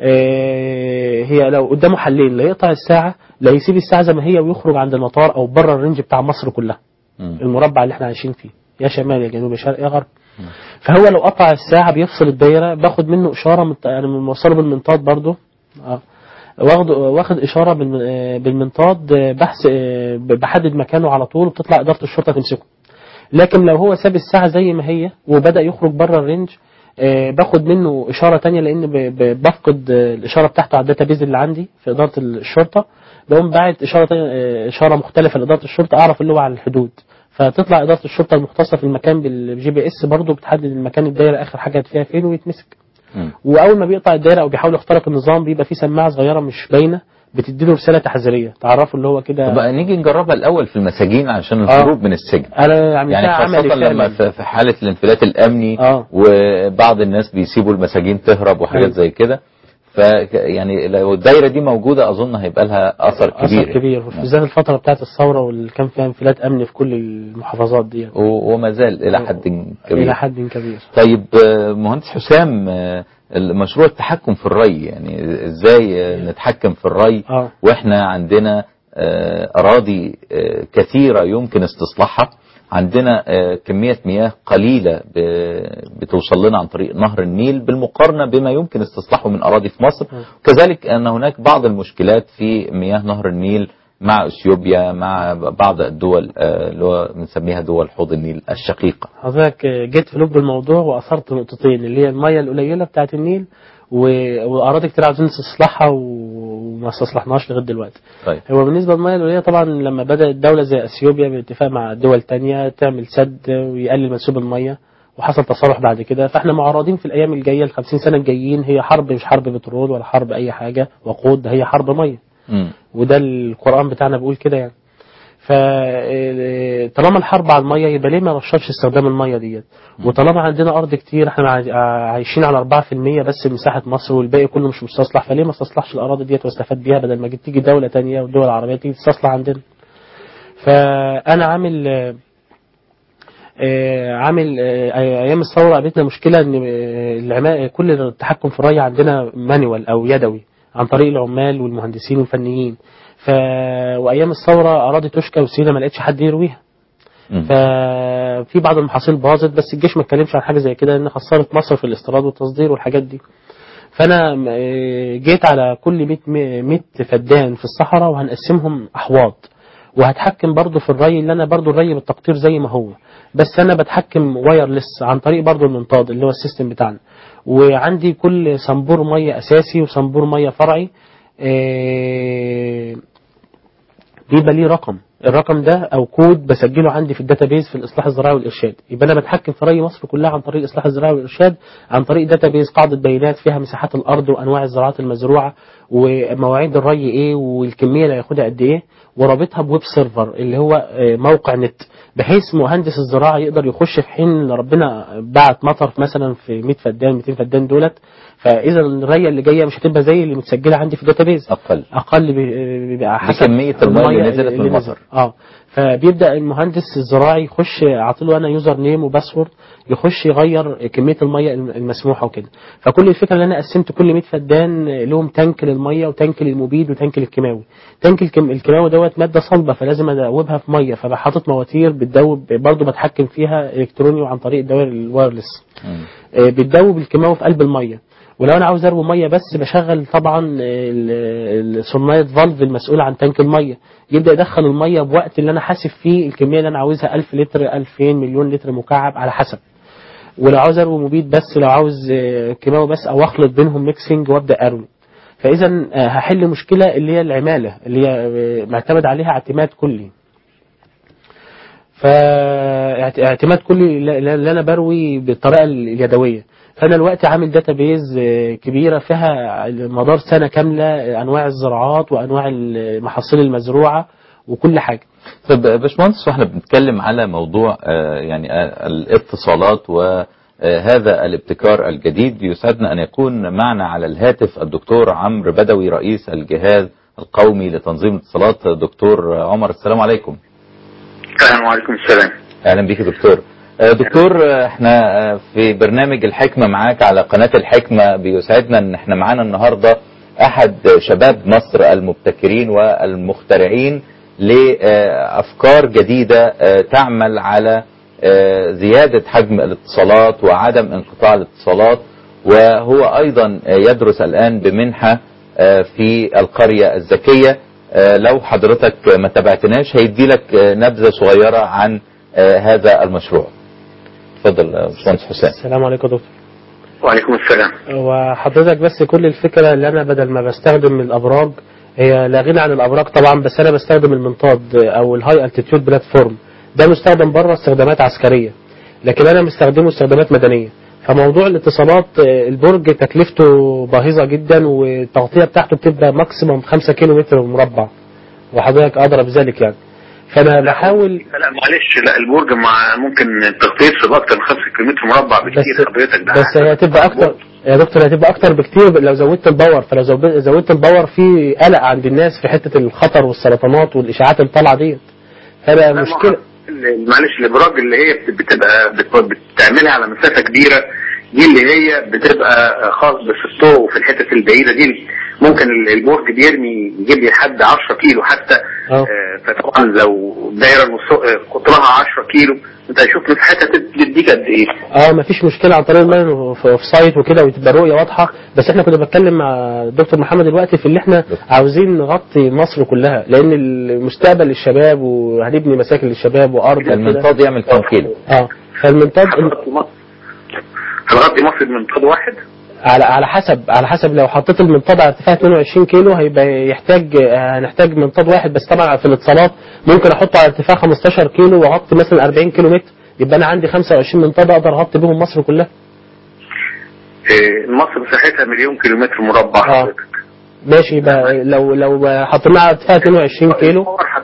آه، هي لو قدامه حلين لا يقطع الساعة لا يسيب الساعة زي ما هي ويخرج عند المطار أو بره الرينج بتاع مصر كلها مم. المربع اللي احنا عايشين فيه يا شمال يا جنوب يا شرق يا غرب فهو لو قطع الساعة بيفصل الدايرة باخد منه إشارة مت... أنا موصله بالمنطاد برضو اه واخد واخد إشارة بالم- آه، بالمنطاد آه، بحث آه، بحدد مكانه على طول وبتطلع إدارة الشرطة تمسكه لكن لو هو ساب الساعة زي ما هي وبدأ يخرج بره الرينج آه، باخد منه إشارة تانية لأن ب- ب- بفقد آه، الإشارة بتاعته على الداتابيز اللي عندي في إدارة الشرطة بقوم باعت إشارة تانية آه، إشارة مختلفة لإدارة الشرطة أعرف اللي هو على الحدود فتطلع إدارة الشرطة المختصة في المكان بالجي بي إس برضه بتحدد المكان الدايرة آخر حاجة فيها فين ويتمسك مم. وأول ما بيقطع الدايرة أو بيحاول يخترق النظام بيبقى في سماعة صغيرة مش باينة بتديله رسالة تحذيريه تعرفه اللي هو كده طب نيجي نجربها الاول في المساجين عشان الهروب من السجن انا عملتها يعني عملي خاصة لما فعلا في في حالة الانفلات الأمني آه. وبعض الناس بيسيبوا المساجين تهرب وحاجات أيوة. زي كده ف يعني لو الدايرة دي موجودة أظن هيبقى لها أثر كبير أثر كبير بالذات الفترة بتاعت الثورة واللي كان فيها انفلات أمني في كل المحافظات دي و- وما زال إلى حد كبير إلى حد كبير طيب آه، مهندس حسام آه، مشروع التحكم في الري يعني ازاي آه، نتحكم في الري آه. واحنا عندنا آه، اراضي آه، كثيره يمكن استصلاحها عندنا آه، كميه مياه قليله ب- بتوصل لنا عن طريق نهر النيل بالمقارنه بما يمكن استصلاحه من اراضي في مصر كذلك ان هناك بعض المشكلات في مياه نهر النيل مع اثيوبيا مع بعض الدول آه، اللي هو بنسميها دول حوض النيل الشقيقه حضرتك جيت في لب الموضوع وأثرت نقطتين اللي هي المية القليلة بتاعت النيل و- وأراضي كتير عاوزين نستصلحها وما استصلحناش لغاية دلوقتي طيب هو بالنسبة للمياه القليلة طبعا لما بدأت دولة زي أثيوبيا باتفاق مع دول تانية تعمل سد ويقلل منسوب المية وحصل تصالح بعد كده فاحنا معرضين في الأيام الجاية ال 50 سنة الجايين هي حرب مش حرب بترول ولا حرب أي حاجة وقود ده هي حرب مية مم. وده القرآن بتاعنا بيقول كده يعني فطالما الحرب على الميه يبقى ليه ما نشرش استخدام الميه ديت وطالما عندنا ارض كتير احنا عاي- عايشين على 4% بس من مساحه مصر والباقي كله مش مستصلح فليه ما استصلحش الاراضي ديت واستفاد بيها بدل ما تيجي دوله تانية والدول العربيه تيجي تستصلح عندنا فانا عامل آه، آه، عامل آه، ايام الثوره قابلتنا مشكله ان آه، العما- كل التحكم في الري عندنا مانوال او يدوي عن طريق العمال والمهندسين والفنيين ف وايام الثوره اراضي توشكا وسينا ما لقيتش حد يرويها مم. ففي بعض المحاصيل باظت بس الجيش ما اتكلمش عن حاجه زي كده ان خسرت مصر في الاستيراد والتصدير والحاجات دي فانا م- آه، جيت على كل 100 م- 100 فدان في الصحراء وهنقسمهم احواض وهتحكم برضو في الري اللي انا برضو الري بالتقطير زي ما هو بس انا بتحكم وايرلس عن طريق برضو المنطاد اللي هو السيستم بتاعنا وعندي كل صنبور ميه اساسي وصنبور ميه فرعي آه، بيبقى ليه رقم الرقم ده او كود بسجله عندي في الداتابيز في الاصلاح الزراعي والارشاد يبقى انا بتحكم في ري مصر كلها عن طريق الاصلاح الزراعي والارشاد عن طريق داتابيز قاعده بيانات فيها مساحات الارض وانواع الزراعات المزروعه ومواعيد الري ايه والكميه اللي هياخدها قد ايه ورابطها بويب سيرفر اللي هو آه، موقع نت بحيث مهندس الزراعه يقدر يخش في حين ان ربنا بعت مطر مثلا في 100 فدان 200 فدان دولت فاذا الريه اللي جايه مش هتبقى زي اللي متسجله عندي في الداتابيز اقل اقل بي- بيبقى حسب بكمية المية اللي نزلت من المطر. نزل. اه فبيبدا المهندس الزراعي يخش اعطيله انا يوزر نيم وباسورد يخش يغير كميه الميه المسموحه وكده فكل الفكره ان انا قسمت كل 100 فدان لهم تانك للميه وتانك للمبيد وتانك للكيماوي تانك الكيم- الكيماوي دوت ماده صلبه فلازم ادوبها في ميه فبحطط مواتير بتدوب برضه بتحكم فيها الكتروني وعن طريق الدوائر الوايرلس مم. آه، بتدوب الكيماوي في قلب الميه ولو انا عاوز اروي ميه بس بشغل طبعا ال- الصنايه فالف المسؤول عن تانك الميه يبدا يدخل الميه بوقت اللي انا حاسب فيه الكميه اللي انا عاوزها 1000 لتر 2000 مليون لتر مكعب على حسب ولو عاوز اروي مبيد بس لو عاوز آه، كيماوي بس او اخلط بينهم ميكسنج وابدا اروي فاذا آه، هحل مشكله اللي هي العماله اللي هي آه، معتمد عليها اعتماد كلي فاعتماد كلي اللي انا بروي بالطريقه اليدويه فانا دلوقتي عامل داتابيز آه، كبيره فيها مدار سنه كامله آه، انواع الزراعات وانواع المحاصيل المزروعه وكل حاجه طب يا باشمهندس واحنا بنتكلم على موضوع آه، يعني آه، الاتصالات وهذا الابتكار الجديد يسعدنا ان يكون معنا على الهاتف الدكتور عمرو بدوي رئيس الجهاز القومي لتنظيم الاتصالات دكتور عمر السلام عليكم اهلا وعليكم السلام اهلا بيك يا دكتور آه، دكتور آه، احنا آه، في برنامج الحكمة معاك على قناة الحكمة بيسعدنا ان احنا معانا النهاردة احد شباب مصر المبتكرين والمخترعين لأفكار جديدة آه، تعمل على آه، زيادة حجم الاتصالات وعدم انقطاع الاتصالات وهو ايضا آه، يدرس الان بمنحة آه، في القرية الذكية آه، لو حضرتك ما تابعتناش هيدي لك آه، نبذة صغيرة عن آه، هذا المشروع اتفضل يا باشمهندس حسام السلام عليكم يا دكتور وعليكم السلام وحضرتك بس كل الفكرة اللي أنا بدل ما بستخدم الأبراج هي لا غنى عن الأبراج طبعا بس أنا بستخدم المنطاد أو الهاي التيتيود بلاتفورم ده مستخدم بره استخدامات عسكرية لكن أنا مستخدمه استخدامات مدنية فموضوع الاتصالات آه، البرج تكلفته باهظة جدا والتغطية بتاعته بتبقى ماكسيموم 5 كيلو متر مربع وحضرتك أدرى بذلك يعني فأنا بحاول لا معلش لا البرج مع ممكن تغطية في باكتر من 5 كيلومتر مربع بكتير بس حضرتك ده بس هي هتبقى اكتر يا دكتور هتبقى اكتر بكتير لو زودت الباور فلو زود- زودت الباور في قلق عند الناس في حته الخطر والسرطانات والاشاعات اللي طالعه ديت فانا لا، ما هو مشكله ال- معلش الابراج اللي هي بت- بتبقى بت- بتعملها على مسافه كبيره دي اللي هي بتبقى خاص بالسطوع وفي الحتت البعيده دي ممكن ال- البرج بيرمي يجيب لي لحد 10 كيلو حتى اه. آه، فطبعا لو دايره نص- آه، قطرها 10 كيلو انت هتشوف مساحتها تديك قد ايه اه مفيش مشكله عن طريق اللاين في في سايت وكده وتبقى رؤيه واضحه بس احنا كنا بنتكلم مع الدكتور محمد دلوقتي في اللي احنا عاوزين نغطي مصر كلها لان المستقبل للشباب وهنبني مساكن للشباب وارض وكده. المنطاد يعمل كام كيلو اه فالمنطاد هتغطي مصر هتغطي مصر بمنطاد واحد على على حسب على حسب لو حطيت المنطاد على ارتفاع 22 كيلو هيبقى يحتاج آه، هنحتاج منطاد واحد بس طبعا في الاتصالات ممكن احطه على ارتفاع 15 كيلو واغطي مثلا 40 كيلو متر يبقى انا عندي 25 منطاد اقدر اغطي بيهم مصر كلها آه، مصر مساحتها مليون كيلومتر مربع اه. حضرتك ماشي يبقى لو لو حطيناها على ارتفاع 22 كيلو الباور هت-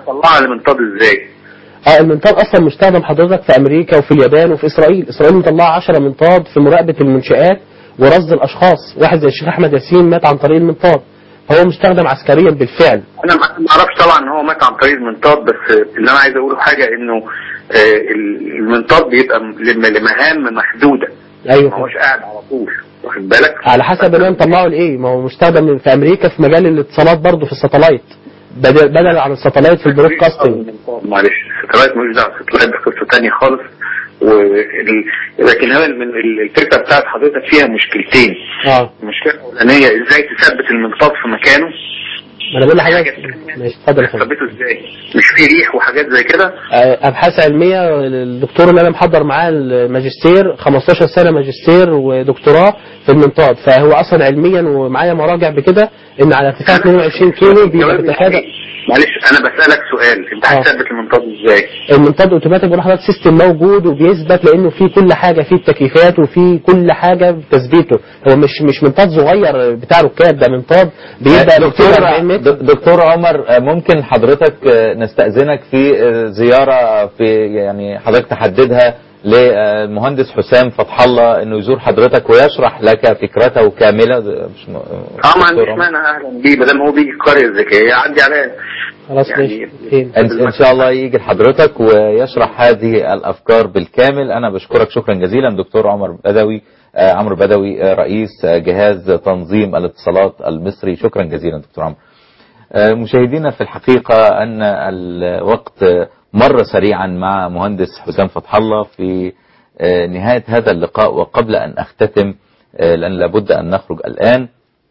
مطلعه المنطاد ازاي؟ اه المنطاد اصلا مستخدم حضرتك في امريكا وفي اليابان وفي اسرائيل اسرائيل مطلعه 10 منطاد في مراقبه المنشآت ورصد الاشخاص واحد زي الشيخ احمد ياسين مات عن طريق المنطاد فهو مستخدم عسكريا بالفعل انا ما ما اعرفش طبعا ان هو مات عن طريق المنطاد بس اللي انا عايز اقوله حاجه انه آه، المنطاد بيبقى لم- لمهام محدوده ما ايوه هوش قاعد على طول واخد بالك؟ على حسب اللي مطلعه لايه ما هو مستخدم في امريكا في مجال الاتصالات برضه في الساتلايت بدل بدل عن الساتلايت في البرودكاستنج معلش الستلايت ملوش دعوه الستلايت ده قصه ثانيه خالص وال... لكن هو من ال- الفكره بتاعت حضرتك فيها مشكلتين اه المشكله الاولانيه ازاي تثبت المنطاد في مكانه ما انا بقول لحضرتك ماشي اتفضل يا فندم تثبته ازاي مش في ريح وحاجات زي كده آه، ابحاث علميه الدكتور اللي انا محضر معاه الماجستير 15 سنه ماجستير ودكتوراه في المنطاد فهو اصلا علميا ومعايا مراجع بكده ان على ارتفاع 22 كيلو بيبقى بيتفادى معلش انا بسالك سؤال انت آه. هتثبت المنطاد ازاي المنطاد اوتوماتيك بقول لحضرتك سيستم موجود وبيثبت لانه فيه كل حاجه فيه التكييفات وفيه كل حاجه بتثبيته هو مش مش منطاد صغير بتاع ركاب ده منطاد بيبقى دكتور 240 متر د- دكتور عمر آه، ممكن حضرتك آه، نستأذنك في آه، زيارة في يعني حضرتك تحددها للمهندس حسام فتح الله انه يزور حضرتك ويشرح لك فكرته كاملة ده مش م- اه ما دكتور عنديش عمر. مانع اهلا بيه ما دام هو بيجي القريه الذكيه يعدي عليا خلاص يعني- ماشي فين ان إن شاء الله يجي لحضرتك ويشرح هذه الافكار بالكامل انا بشكرك شكرا جزيلا دكتور عمر بدوي آه، عمرو بدوي آه، رئيس آه، جهاز تنظيم الاتصالات المصري شكرا جزيلا دكتور عمرو آه، مشاهدينا في الحقيقة أن الوقت مر سريعا مع مهندس حسام فتح الله في آه، نهاية هذا اللقاء وقبل أن أختتم آه، لأن لابد أن نخرج الآن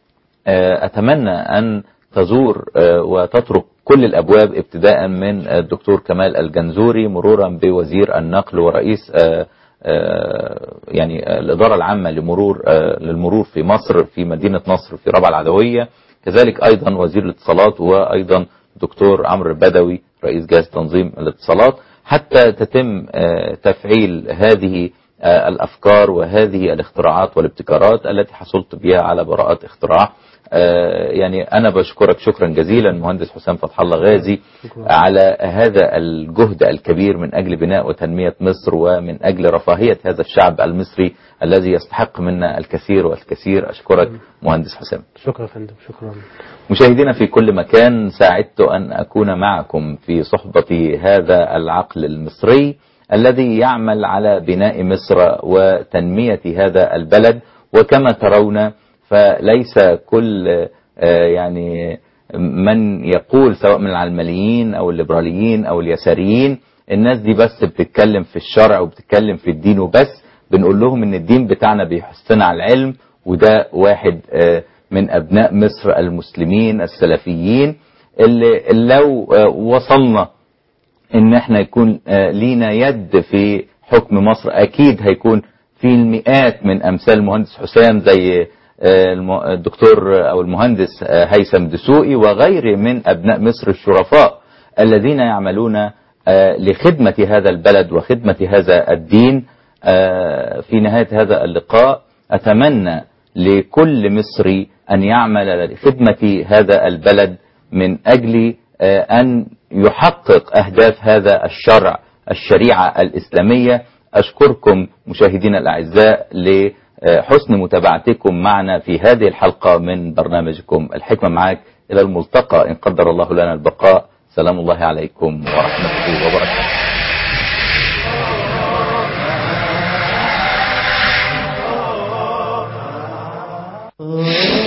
آه، أتمنى أن تزور آه، وتطرق كل الأبواب ابتداء من الدكتور كمال الجنزوري مرورا بوزير النقل ورئيس آه، آه، يعني آه، الإدارة العامة لمرور آه، للمرور في مصر في مدينة نصر في ربع العدوية كذلك أيضا وزير الاتصالات وأيضا دكتور عمرو البدوي رئيس جهاز تنظيم الاتصالات حتى تتم آه، تفعيل هذه آه، الأفكار وهذه الاختراعات والابتكارات التي حصلت بها على براءة اختراع آه، يعني أنا بشكرك شكرا جزيلا مهندس حسام فتح الله غازي على هذا الجهد الكبير من أجل بناء وتنمية مصر ومن أجل رفاهية هذا الشعب المصري الذي يستحق منا الكثير والكثير أشكرك مهندس حسام شكرا يا فندم شكرا مشاهدينا في كل مكان سعدت أن أكون معكم في صحبة هذا العقل المصري الذي يعمل على بناء مصر وتنمية هذا البلد وكما ترون فليس كل آه، يعني من يقول سواء من العلمانيين أو الليبراليين أو اليساريين الناس دي بس بتتكلم في الشرع وبتتكلم في الدين وبس بنقول لهم ان الدين بتاعنا بيحثنا على العلم وده واحد آه، من ابناء مصر المسلمين السلفيين اللي لو آه، وصلنا ان احنا يكون آه، لينا يد في حكم مصر اكيد هيكون في المئات من امثال المهندس حسام زي آه، الم- الدكتور او المهندس آه، هيثم دسوقي وغيره من ابناء مصر الشرفاء الذين يعملون آه، لخدمة هذا البلد وخدمة هذا الدين آه، في نهاية هذا اللقاء أتمنى لكل مصري أن يعمل لخدمة هذا البلد من أجل آه، أن يحقق أهداف هذا الشرع الشريعة الإسلامية أشكركم مشاهدينا الأعزاء لحسن متابعتكم معنا في هذه الحلقة من برنامجكم الحكمة معك إلى الملتقى إن قدر الله لنا البقاء سلام الله عليكم ورحمته وبركاته Oh